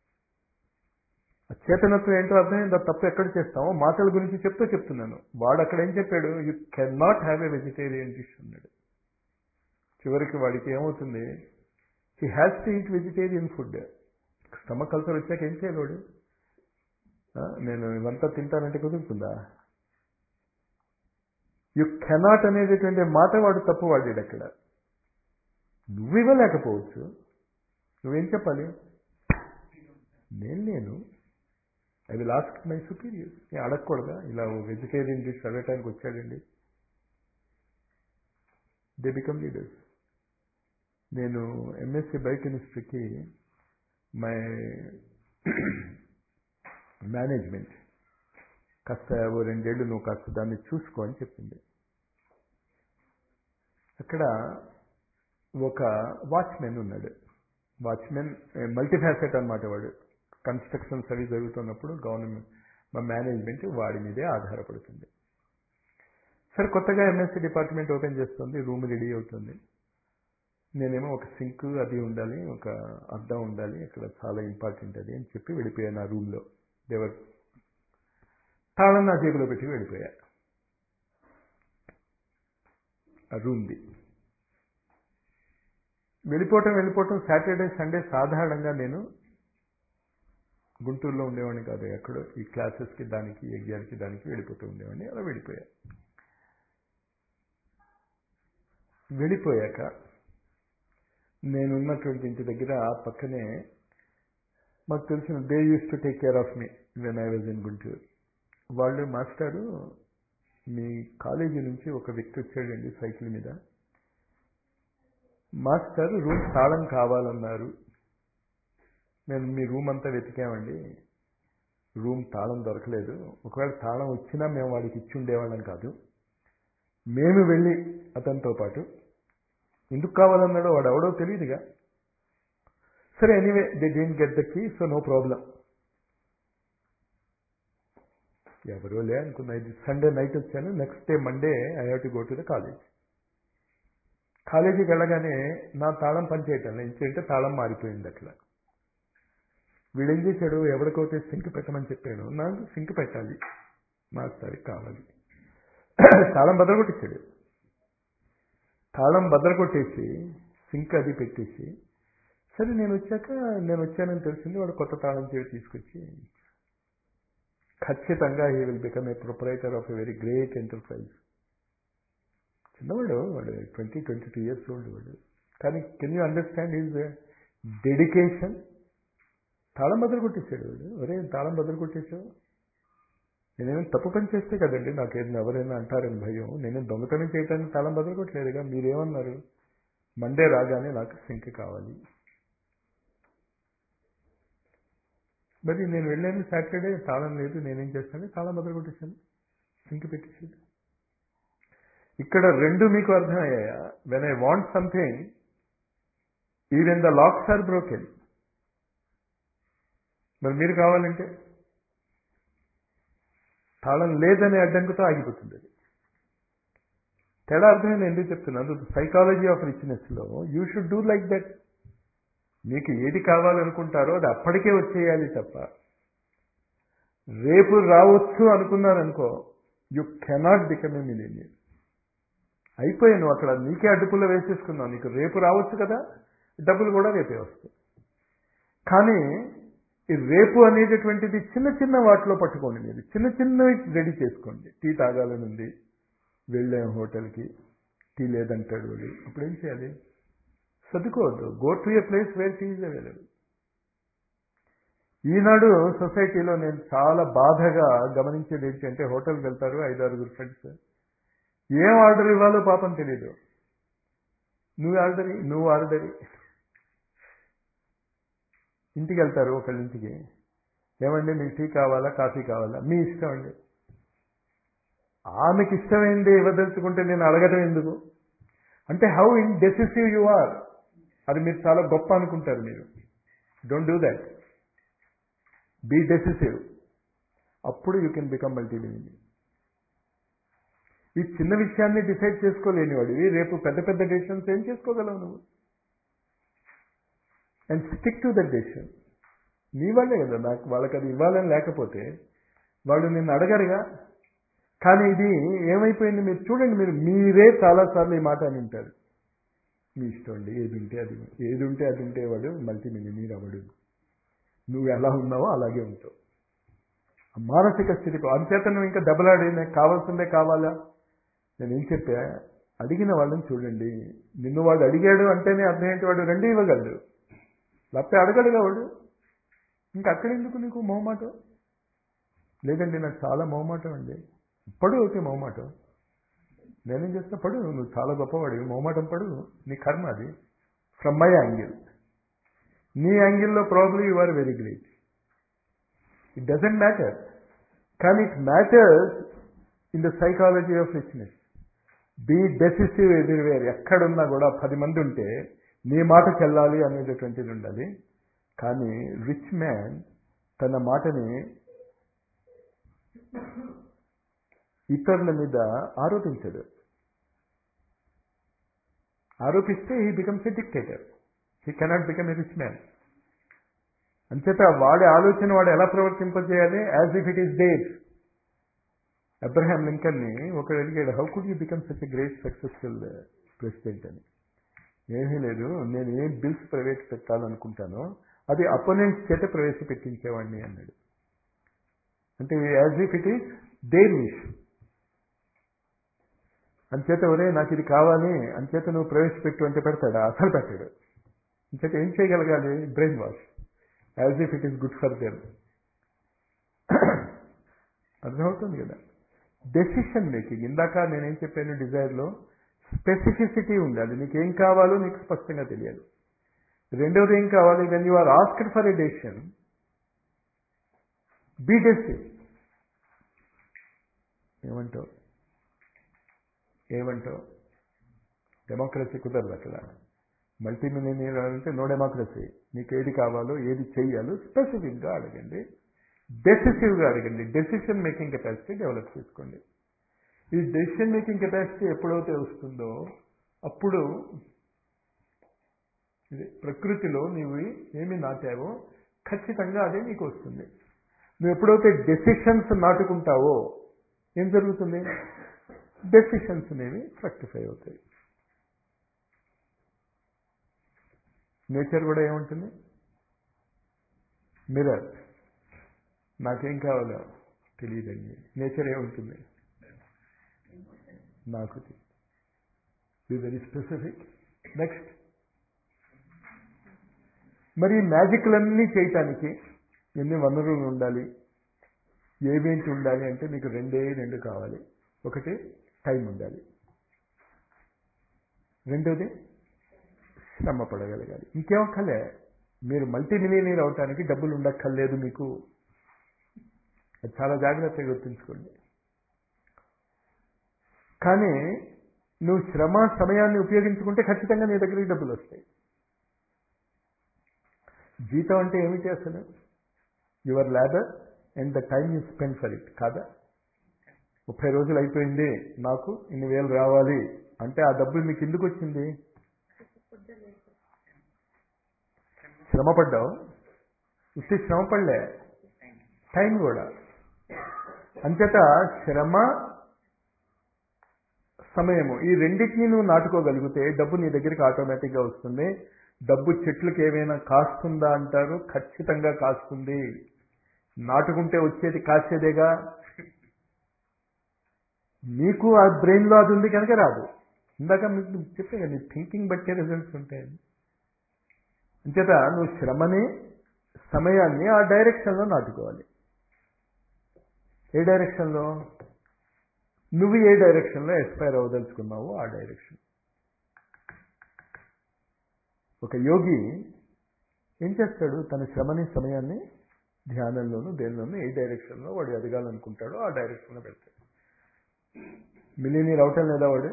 చేతనత్వం ఏంటో అర్థమైంది అది తప్పు ఎక్కడ చేస్తామో మాటల గురించి చెప్తూ చెప్తున్నాను వాడు అక్కడ ఏం చెప్పాడు you can not have a vegetarian dish అన్నాడు చివరికి వాడికి ఏమవుతుంది he has to eat vegetarian food stomach culture వచ్చాక ఏం చేయాలి వాడు నేను ఇవంతా తింటానంటే కుదురుతుందా యు కెనాట్ అనేటటువంటి మాట వాడు తప్పు వాడాడు అక్కడ నువ్వు ఇవ్వలేకపోవచ్చు నువ్వేం చెప్పాలి నేను నేను I will ask my superior నేను అడగకూడదా ఇలా వెజిటేరియన్ డిష్ అడగటానికి వచ్చాడండి దే బికమ్ లీడర్స్ నేను ఎంఎస్సి బయోకెమిస్ట్రీకి మై మేనేజ్మెంట్ కాస్త ఓ రెండేళ్ళు నువ్వు కాస్త దాన్ని చూసుకో అని చెప్పింది అక్కడ ఒక వాచ్మెన్ ఉన్నాడు వాచ్మెన్ మల్టీఫాసెట్ అనమాట వాడు కన్స్ట్రక్షన్స్ అవి జరుగుతున్నప్పుడు గవర్నమెంట్ మా మేనేజ్మెంట్ వాడి మీదే ఆధారపడుతుంది సరే కొత్తగా ఎంఎస్సీ డిపార్ట్మెంట్ ఓపెన్ చేస్తుంది రూమ్ రెడీ అవుతుంది నేనేమో ఒక సింక్ అది ఉండాలి ఒక అద్దం ఉండాలి అక్కడ చాలా ఇంపార్టెంట్ అది అని చెప్పి వెళ్ళిపోయాను ఆ రూమ్లో దేవర్ తాళం నా జేబులో పెట్టి వెళ్ళిపోయా ఆ రూమ్ది వెళ్ళిపోవటం వెళ్ళిపోవటం సాటర్డే సండే సాధారణంగా నేను గుంటూరులో ఉండేవాడిని కాదు ఎక్కడో ఈ క్లాసెస్కి దానికి యజ్ఞానికి దానికి వెళ్ళిపోతూ ఉండేవాడిని అలా వెళ్ళిపోయా వెళ్ళిపోయాక నేనున్నటువంటి ఇంటి దగ్గర పక్కనే మాకు తెలిసిన they use to take care of me when I was in Guntur వాళ్ళు మాస్టారు మీ కాలేజీ నుంచి ఒక వ్యక్తి వచ్చాడండి సైకిల్ మీద మాస్టర్ రూమ్ తాళం కావాలన్నారు మేము మీ రూమ్ అంతా వెతికామండి రూమ్ తాళం దొరకలేదు ఒకవేళ తాళం వచ్చినా మేము వాడికి ఇచ్చి ఉండేవాళ్ళం కాదు మేము వెళ్ళి అతనితో పాటు ఎందుకు కావాలన్నాడో వాడు ఎవడో తెలియదుగా సరే anyway they didn't get the key so no problem ఎవరో లే అనుకున్నా ఇది సండే నైట్ వచ్చాను next day Monday I have to go to the college కాలేజీకి వెళ్ళగానే నా తాళం పనిచేయటం ఏంటంటే తాళం మారిపోయింది అట్లా వీడేం చేశాడు ఎవరికైతే సింక్ పెట్టమని చెప్పాను నాకు సింక్ పెట్టాలి మాస్టర్కి కావాలి తాళం బద్దలు కొట్టించాడు తాళం బద్దలు కొట్టేసి సింక్ అది పెట్టేసి సరే నేను వచ్చాక నేను వచ్చానని తెలిసింది వాడు కొత్త తాళం చేసి తీసుకొచ్చి ఖచ్చితంగా he will become a proprietor of a very great enterprise చిన్నవాడు వాడు twenty twenty two years old వాడు కానీ can you understand is dedication తాళం బదులు కొట్టేశాడు వాడు ఒరే తాళం బదులు కొట్టేశావు నేనేమో తప్పు పని చేస్తే కదండి నాకేదైనా ఎవరైనా అంటారని భయం నేనేం దొంగతనం చేయడానికి తాళం బదులు కొట్టలేదుగా మీరేమన్నారు మండే రాగానే నాకు సింక్ కావాలి మరి నేను వెళ్ళాను సాటర్డే తాళం లేదు నేనేం చేస్తాను తాళం బదులు కొట్టేశాను సింక్ పెట్టేసాడు ఇక్కడ రెండు మీకు అర్థమయ్యాయా when I want something even the locks are broken మరి మీరు కావాలంటే తాళం లేదనే అడ్డంకుతో ఆగిపోతుంది అది తేడా అర్థమైంది ఎందుకు చెప్తున్నాను సైకాలజీ ఆఫ్ రిచ్నెస్లో you should do like that మీకు ఏది కావాలనుకుంటారో అది అప్పటికే వచ్చేయాలి తప్ప రేపు రావచ్చు అనుకున్నారనుకో you cannot become a millionaire అయిపోయాను అక్కడ నీకే అడ్డుపుల్లో వేసేసుకున్నావు నీకు రేపు రావచ్చు కదా డబ్బులు కూడా రేపే వస్తాయి కానీ ఈ రేపు అనేటటువంటిది చిన్న చిన్న వాటిలో పట్టుకోండి మీరు చిన్న చిన్నవి రెడీ చేసుకోండి టీ తాగాలని ఉంది వెళ్ళాం హోటల్కి టీ లేదంటాడు వాడు అప్పుడు ఏం చేయాలి సర్దుకోవద్దు go to a place where tea is available ఈనాడు సొసైటీలో నేను చాలా బాధగా గమనించేది ఏంటంటే హోటల్కి వెళ్తారు ఐదు ఆరుగురు ఫ్రెండ్స్ ఏం ఆర్డర్ ఇవ్వాలో పాపం తెలియదు నువ్వు ఆర్డర్ నువ్వు ఆర్డర్ ఇంటికి వెళ్తారు ఒకళ్ళ ఇంటికి ఏమండి మీకు టీ కావాలా కాఫీ కావాలా మీ ఇష్టం అండి ఆమెకి ఇష్టమైంది ఇవ్వదలుచుకుంటే నేను అడగటం ఎందుకు అంటే how indecisive you are అది మీరు చాలా గొప్ప అనుకుంటారు మీరు don't do that be decisive అప్పుడు యూ కెన్ బికమ్ మల్టీమిలియన్ ఈ చిన్న విషయాన్ని డిసైడ్ చేసుకోలేని వాడివి రేపు పెద్ద పెద్ద డెసిషన్స్ ఏం చేసుకోగలవు నువ్వు and stick to that decision నీ వాళ్ళే కదా నాకు వాళ్ళకి అది ఇవ్వాలని లేకపోతే వాళ్ళు నిన్ను అడగరుగా కానీ ఇది ఏమైపోయింది మీరు చూడండి మీరు మీరే చాలాసార్లు ఈ మాట అని ఉంటారు మీ ఇష్టం అండి ఏది ఉంటే అది ఏది ఉంటే అది ఉంటే వాడు మల్టీ మిలియనీర్ అవడు నువ్వు ఎలా ఉన్నావో అలాగే ఉంటావు మానసిక స్థితి అంచేత నువ్వు ఇంకా దెబ్బలాడి నాకు కావాల్సిందే కావాలా నేను ఏం చెప్పా అడిగిన వాళ్ళని చూడండి నిన్ను వాడు అడిగాడు అంటేనే అర్థం ఏంటి వాడు రెండు ఇవ్వగలడు లేకపోతే అడగడుగా వాడు ఇంకా అక్కడెందుకు నీకు మొహమాటం లేదండి నాకు చాలా మొహమాటం అండి పడు ఓకే మొహమాటం నేనేం చేస్తున్నా పడు నువ్వు చాలా గొప్పవాడివి మొహమాటం పడు నీ కర్మ అది ఫ్రమ్ మై యాంగిల్ నీ యాంగిల్లో probably you are very great it doesn't matter కానీ it matters in the psychology of richness be decisive ఎదురువేర్ ఎక్కడున్నా కూడా పది మంది ఉంటే నీ మాట చెల్లాలి అనేటటువంటిది ఉండాలి కానీ రిచ్ మ్యాన్ తన మాటని ఇతరుల మీద ఆరోపించడు ఆరోపిస్తే he becomes a dictator he cannot become a rich man అంచేత వాడి ఆలోచన వాడు ఎలా ప్రవర్తింపజేయాలి as if it is there Abraham లింకన్ని ఒకడు అడిగాడు how could you become such a great successful president అని ఏమీ లేదు నేను ఏం బిల్స్ ప్రవేశపెట్టాలనుకుంటానో అది అపోనెంట్స్ చేత ప్రవేశపెట్టించేవాడిని అన్నాడు అంటే as if it is there wish అంచేత ఒరే నాకు ఇది కావాలి అంచేత నువ్వు ప్రవేశపెట్టు అంటే పెడతాడా అసలు పెట్టాడు అంచేత ఏం చేయగలగాలి brain wash as if it is good for them అర్థమవుతుంది కదా డెసిషన్ మేకింగ్ ఇందాక నేనేం చెప్పాను డిజైర్లో స్పెసిఫిసిటీ ఉండాలి నీకు ఏం కావాలో నీకు స్పష్టంగా తెలియాలి రెండవది ఏం కావాలి when you are asked for a decision be decisive ఏమంటావు ఏమంటావు డెమోక్రసీ కుదరదు అక్కడ మల్టీ మిలియనీర్ అంటే నో డెమోక్రసీ మీకు ఏది కావాలో ఏది చెయ్యాలో స్పెసిఫిక్గా అడగండి డెసిసివ్గా అడగండి డెసిషన్ మేకింగ్ కెపాసిటీ డెవలప్ చేసుకోండి ఈ డెసిషన్ మేకింగ్ కెపాసిటీ ఎప్పుడైతే వస్తుందో అప్పుడు ఇది ప్రకృతిలో నీవు ఏమి నాటావో ఖచ్చితంగా అదే నీకు వస్తుంది నువ్వు ఎప్పుడైతే డెసిషన్స్ నాటుకుంటావో ఏం జరుగుతుంది డెసిషన్స్ అనేవి ఫ్రక్టిఫై అవుతాయి నేచర్ కూడా ఏముంటుంది మిర్రర్ నాకేం కావాలో తెలియదండి నేచర్ ఏముంటుంది నాకు బి వెరీ స్పెసిఫిక్ నెక్స్ట్ మరి మ్యాజిక్లన్నీ చేయటానికి ఎన్ని వనరులు ఉండాలి ఏమేంటి ఉండాలి అంటే మీకు రెండే రెండు కావాలి ఒకటి టైం ఉండాలి రెండోది శ్రమ పడగలగాలి ఇంకేమక్కలే మీరు మల్టీ మిలియనీర్ అవటానికి డబ్బులు ఉండక్కర్లేదు మీకు అది చాలా జాగ్రత్తగా గుర్తుంచుకోండి కానీ నువ్వు శ్రమ సమయాన్ని ఉపయోగించుకుంటే ఖచ్చితంగా నీ దగ్గరికి డబ్బులు వస్తాయి జీతం అంటే ఏమిటి అసలు your labour and the time you spend for it కాదా ముప్పై రోజులు అయిపోయింది నాకు ఇన్ని వేలు రావాలి అంటే ఆ డబ్బులు మీకు ఎందుకు వచ్చింది శ్రమపడ్డావు ఉత్తి శ్రమపడలే టైం కూడా అంచేత శ్రమ సమయము ఈ రెండింటిని నువ్వు నాటుకోగలిగితే డబ్బు నీ దగ్గరికి ఆటోమేటిక్గా వస్తుంది డబ్బు చెట్లకు ఏమైనా కాస్తుందా అంటారు ఖచ్చితంగా కాస్తుంది నాటుకుంటే వచ్చేది కాసేదేగా నీకు ఆ బ్రెయిన్లో అది ఉంది కనుక రాదు ఇందాక మీకు చెప్పే కదా నీ థింకింగ్ బట్టే రిజల్ట్స్ ఉంటాయి అంచేత నువ్వు శ్రమని సమయాన్ని ఆ డైరెక్షన్లో నాటుకోవాలి ఏ డైరెక్షన్లో నువ్వు ఏ డైరెక్షన్లో ఎక్స్పైర్ అవ్వదలుచుకున్నావో ఆ డైరెక్షన్ ఒక యోగి ఏం చేస్తాడు తన శ్రమని సమయాన్ని ధ్యానంలోనూ దేనిలోనూ ఏ డైరెక్షన్లో వాడు ఎదగాలనుకుంటాడో ఆ డైరెక్షన్లో పెడతాడు మిలినీర్ అవటం లేదా వాడు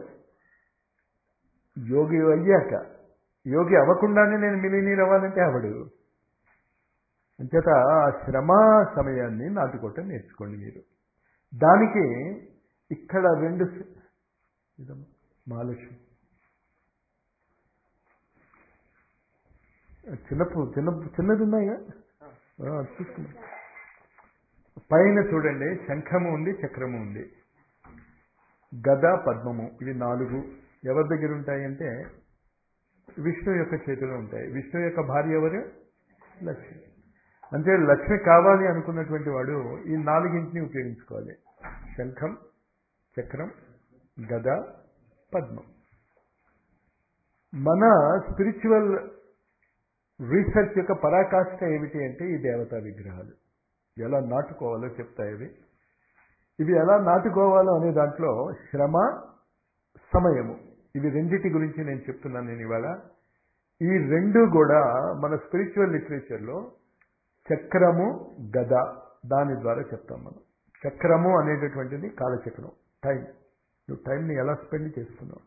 యోగి అయ్యాక యోగి అవ్వకుండానే నేను మిలినీర్ అవ్వాలంటే అవడు అంచేత ఆ శ్రమ సమయాన్ని నాటుకోవటం నేర్చుకోండి మీరు దానికి ఇక్కడ రెండు ఇదమ్మా మహాలక్ష్మి చిన్న పు- చిన్న చిన్నది ఉన్నాయిగా ఆ, చూసుకున్నాం పైన చూడండి శంఖము ఉంది చక్రము ఉంది గద పద్మము ఇవి నాలుగు ఎవరి దగ్గర ఉంటాయంటే విష్ణు యొక్క చేతిలో ఉంటాయి విష్ణు యొక్క భార్య ఎవరు లక్ష్మి అంటే లక్ష్మి కావాలి అనుకున్నటువంటి వాడు ఈ నాలుగింటిని ఉపయోగించుకోవాలి శంఖం చక్రం గద పద్మం మన స్పిరిచువల్ రీసెర్చ్ యొక్క పరాకాష్ట ఏమిటి అంటే ఈ దేవతా విగ్రహాలు ఎలా నాటుకోవాలో చెప్తాయి ఇవి ఇవి ఎలా నాటుకోవాలో అనే దాంట్లో శ్రమ సమయము ఇవి రెండిటి గురించి నేను చెప్తున్నాను నేను ఇవాళ ఈ రెండు కూడా మన స్పిరిచువల్ లిటరేచర్లో చక్రము గద దాని ద్వారా చెప్తాం మనం చక్రము అనేటటువంటిది కాలచక్రం టైం నువ్వు టైంని ఎలా స్పెండ్ చేస్తున్నావు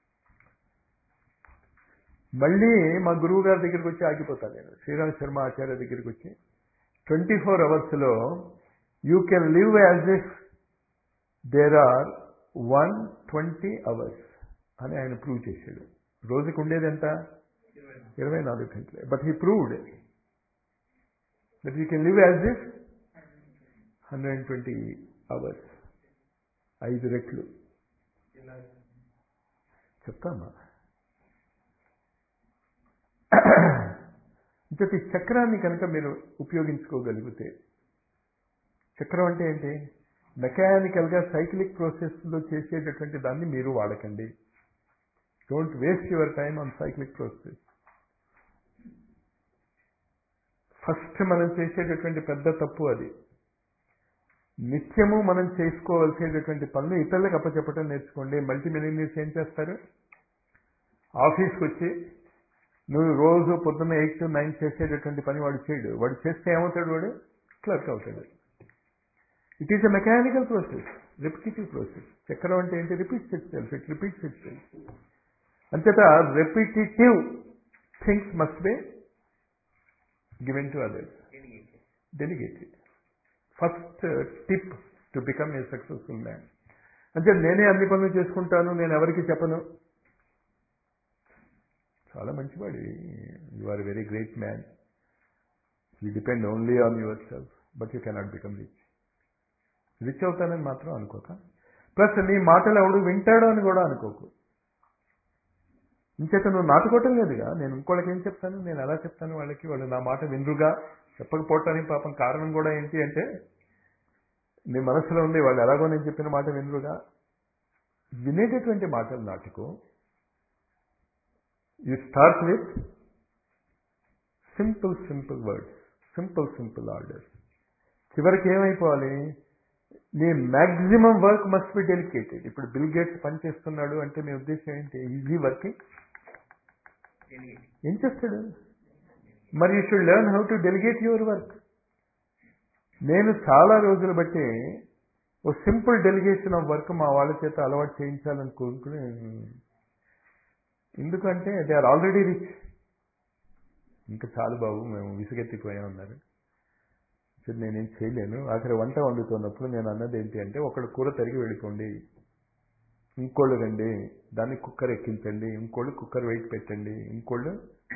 మళ్ళీ మా గురువు గారి దగ్గరికి వచ్చి ఆగిపోతాను నేను శ్రీరామ్ శర్మ ఆచార్య దగ్గరికి వచ్చి ట్వంటీ ఫోర్ అవర్స్లో you can live as if there are one twenty hours అని ఆయన ప్రూవ్ చేశాడు రోజుకు ఉండేది ఎంత ఇరవై నాలుగు గంటలే but he proved that you can live as if hundred and twenty hours ఐదు రెట్లు చెప్తామా ఇంతటి చక్రాన్ని కనుక మీరు ఉపయోగించుకోగలిగితే చక్రం అంటే ఏంటి మెకానికల్గా సైక్లిక్ ప్రాసెస్లో చేసేటటువంటి దాన్ని మీరు వాడకండి don't waste your time on cyclic process first మనం చేసేటటువంటి పెద్ద తప్పు అది నిత్యము మనం చేసుకోవాల్సేటటువంటి పనులు ఇతరులకు అప్పచెప్పటం నేర్చుకోండి మల్టీ మిలియనీర్స్ ఏం చేస్తారు ఆఫీస్కి వచ్చి నువ్వు రోజు పొద్దున్న ఎయిట్ టు నైన్ చేసేటటువంటి పని వాడు చేయడు వాడు చేస్తే ఏమవుతాడు వాడు క్లర్క్ అవుతాడు it is a mechanical process repetitive process చక్రం అంటే ఏంటి repeats itself it repeats itself అంచేత repetitive things must be given to others delegated first tip to become a successful man అంటే నేనే అన్ని పనులు చేసుకుంటాను నేను ఎవరికి చెప్పను చాలా మంచివాడి you are very great man you depend only on yourself but you cannot become rich rich అవుతానని మాత్రం అనుకోక ప్లస్ నీ మాటలు ఎవడు వింటాడో అని కూడా అనుకోకు ఇంచేత నువ్వు నాటుకోవటం లేదుగా నేను ఇంకోళ్ళకి ఏం చెప్తాను నేను ఎలా చెప్తాను వాళ్ళకి వాళ్ళు నా మాట వినరుగా చెప్పకపోవటానికి పాపం కారణం కూడా ఏంటి అంటే నీ మనసులో ఉంది వాళ్ళు ఎలాగో నేను చెప్పిన మాట వినరుగా వినేటటువంటి మాటలు నాటుకో you start with simple simple words simple simple orders చివరికి ఏమైపోవాలి నీ maximum work must be delegated ఇప్పుడు బిల్ గేట్స్ పని చేస్తున్నాడు అంటే మీ ఉద్దేశం ఏంటి ఈజీ వర్కింగ్ ఏం చేస్తాడు మరి you should learn how to delegate your work నేను చాలా రోజులు బట్టి ఓ సింపుల్ డెలిగేషన్ ఆఫ్ వర్క్ మా వాళ్ళ చేత అలవాటు చేయించాలని కోరుకుని ఎందుకంటే దే ఆర్ ఆల్రెడీ రిచ్ ఇంకా చాలు బాబు మేము విసుగెత్తిపోయాం అన్నారు సరే నేనేం చేయలేను ఆఖరి వంట వండుతున్నప్పుడు నేను అన్నది ఏంటి అంటే ఒకళ్ళు కూర తరిగి వెళ్ళిపోండి ఇంకోళ్ళు రండి దాన్ని కుక్కర్ ఎక్కించండి ఇంకోళ్ళు కుక్కర్ వెయిట్ పెట్టండి ఇంకోళ్ళు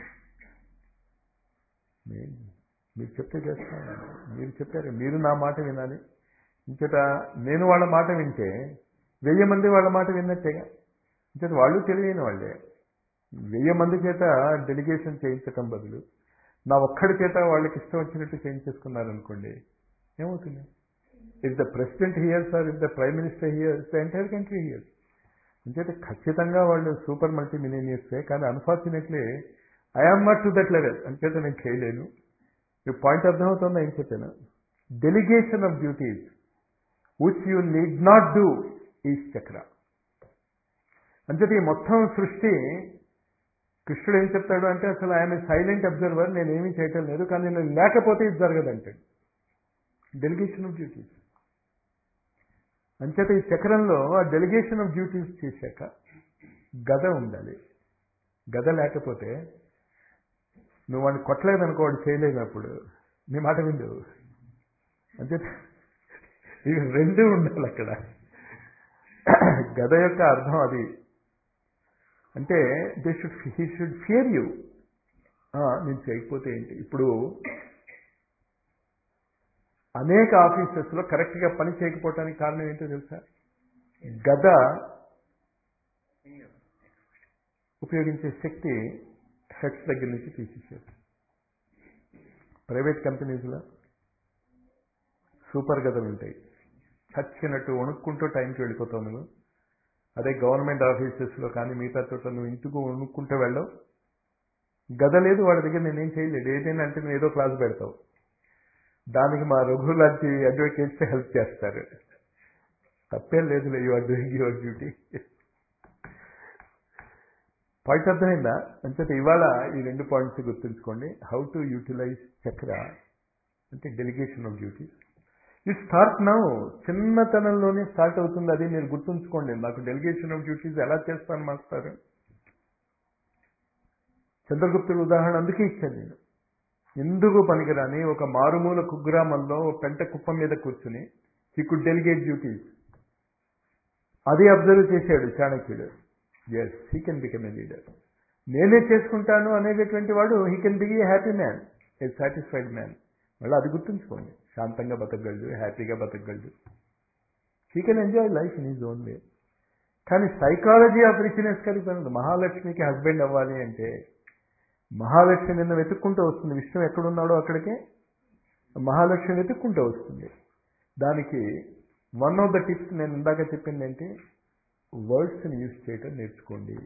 మీ- మీరు చెప్తే చేస్తాను మీరు చెప్పారు మీరు నా మాట వినాలి ఇంకట నేను వాళ్ళ మాట వింటే వెయ్యి మంది వాళ్ళ మాట విన్నట్టేగా ఇంకట వాళ్ళు తెలియని వాళ్ళే వెయ్యి మంది చేత డెలిగేషన్ చేయించటం బదులు నా ఒక్కడి చేత వాళ్ళకి ఇష్టం వచ్చినట్టు చేయించేసుకున్నారనుకోండి ఏమవుతుంది if the president hears or if the prime minister hears the entire country hears అంచేత ఖచ్చితంగా వాళ్ళు సూపర్ మల్టీ మిలినియర్సే కానీ unfortunately I am not to that level అంచేత నేను చేయలేను మీ పాయింట్ అర్థమవుతుందా ఏం చెప్పాను delegation of duties which you need not do is చక్ర అంచేత ఈ మొత్తం సృష్టి కృష్ణుడు ఏం చెప్తాడు అంటే అసలు ఆయన సైలెంట్ అబ్జర్వర్ నేనేమీ చేయటం లేదు కానీ నేను లేకపోతే ఇది జరగదంటాడు డెలిగేషన్ ఆఫ్ డ్యూటీస్ అంచేత ఈ చక్రంలో ఆ డెలిగేషన్ ఆఫ్ డ్యూటీస్ చేశాక గద ఉండాలి గద లేకపోతే నువ్వు వాడిని కొట్టలేదనుకో వాడు చేయలేనప్పుడు నీ మాట విందు అంతే ఇవి రెండు ఉండాలి అక్కడ గద యొక్క అర్థం అది అంటే they should he should fear you నేను చేయకపోతే ఏంటి ఇప్పుడు అనేక ఆఫీసెస్లో కరెక్ట్గా పని చేయకపోవటానికి కారణం ఏంటో తెలుసా గద ఉపయోగించే శక్తి హెడ్స్ దగ్గర నుంచి తీసేసారు ప్రైవేట్ కంపెనీస్లో సూపర్ గదలు ఉంటాయి చచ్చినట్టు వణుక్కుంటూ టైంకి వెళ్ళిపోతావు నువ్వు అదే గవర్నమెంట్ ఆఫీసెస్లో కానీ మిగతా చోట్ల నువ్వు ఇంటికి వణుక్కుంటూ వెళ్ళవు గద లేదు వాళ్ళ దగ్గర నేనేం చేయలేదు ఏదైనా అంటే నువ్వు ఏదో క్లాస్ పెడతావు దానికి మా రఘు లాంటి అడ్వకేట్స్ హెల్ప్ చేస్తారు తప్పేం లేదు you are doing your duty point అర్థమైందా అంచేత ఇవాళ ఈ రెండు పాయింట్స్ గుర్తుంచుకోండి హౌ టు యూటిలైజ్ చక్ర అంటే delegation of duties it start now చిన్నతనంలోనే స్టార్ట్ అవుతుంది అది మీరు గుర్తుంచుకోండి నాకు డెలిగేషన్ ఆఫ్ డ్యూటీస్ ఎలా చేస్తాను మాస్టర్ చంద్రగుప్తుడు ఉదాహరణ అందుకే ఇచ్చాను నేను ఎందుకు పనికిరాని ఒక మారుమూల కుగ్రామంలో ఒక పెంట కుప్ప మీద కూర్చుని హీ కుడ్ డెలిగేట్ డ్యూటీస్ అది అబ్జర్వ్ చేశాడు చాణక్యుడు yes he can become a leader నేనే చేసుకుంటాను అనేటటువంటి వాడు he can be a happy man a satisfied man మళ్ళీ అది గుర్తుంచుకోండి శాంతంగా బతకగలడు హ్యాపీగా బతకగలడు he can enjoy life in his own way కానీ సైకాలజీ ఆఫ్ రిచ్నెస్ కలిపి మహాలక్ష్మికి హస్బెండ్ అవ్వాలి అంటే మహాలక్ష్మి నిన్న వెతుక్కుంటూ వస్తుంది విష్ణు ఎక్కడున్నాడో అక్కడికే మహాలక్ష్మి వెతుక్కుంటూ వస్తుంది దానికి వన్ ఆఫ్ ద టిప్స్ నేను ఇందాక చెప్పింది ఏంటి వర్డ్స్ని యూజ్ చేయటం నేర్చుకోండి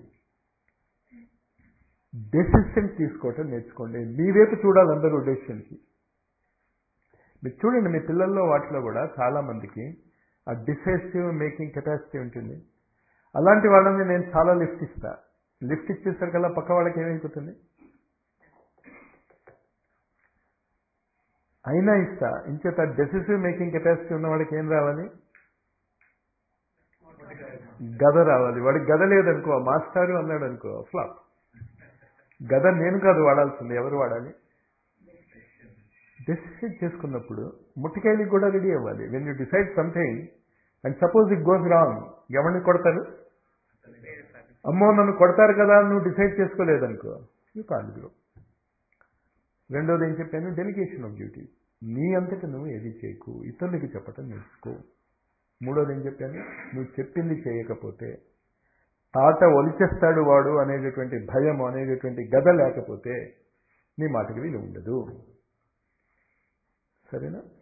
డెసిషన్ తీసుకోవటం నేర్చుకోండి మీ వైపు చూడాలి అందరూ డెసిషన్కి మీరు చూడండి మీ పిల్లల్లో వాటిలో కూడా చాలా మందికి ఆ డిసైసివ్ మేకింగ్ కెపాసిటీ ఉంటుంది అలాంటి వాళ్ళని నేను చాలా లిఫ్ట్ ఇస్తా లిఫ్ట్ ఇచ్చేసరికల్లా పక్క వాళ్ళకి ఏమైపోతుంది అయినా ఇస్తా ఇంచేత డెసిసివ్ మేకింగ్ కెపాసిటీ ఉన్న వాడికి ఏం రావాలి గద రావాలి వాడికి గద లేదనుకో మాస్టారు అన్నాడు అనుకో ఫ్లాప్ గద నేను కాదు వాడాల్సింది ఎవరు వాడాలి డెసిషన్ చేసుకున్నప్పుడు ముట్టికాయలకి కూడా రెడీ అవ్వాలి when you decide something and suppose it goes wrong ఎవరిని కొడతారు అమ్మో నన్ను కొడతారు కదా నువ్వు డిసైడ్ చేసుకోలేదనుకో యూ కాంట్ గ్రో రెండోది ఏం చెప్పాను డెలిగేషన్ ఆఫ్ డ్యూటీ నీ అంతటి నువ్వు ఏది చేయకు ఇతరులకి చెప్పటం నేర్చుకో మూడోది ఏం చెప్పాను నువ్వు చెప్పింది చేయకపోతే తాట ఒలిచేస్తాడు వాడు అనేటటువంటి భయం అనేటటువంటి గద లేకపోతే నీ మాటకి విలువ ఉండదు సరేనా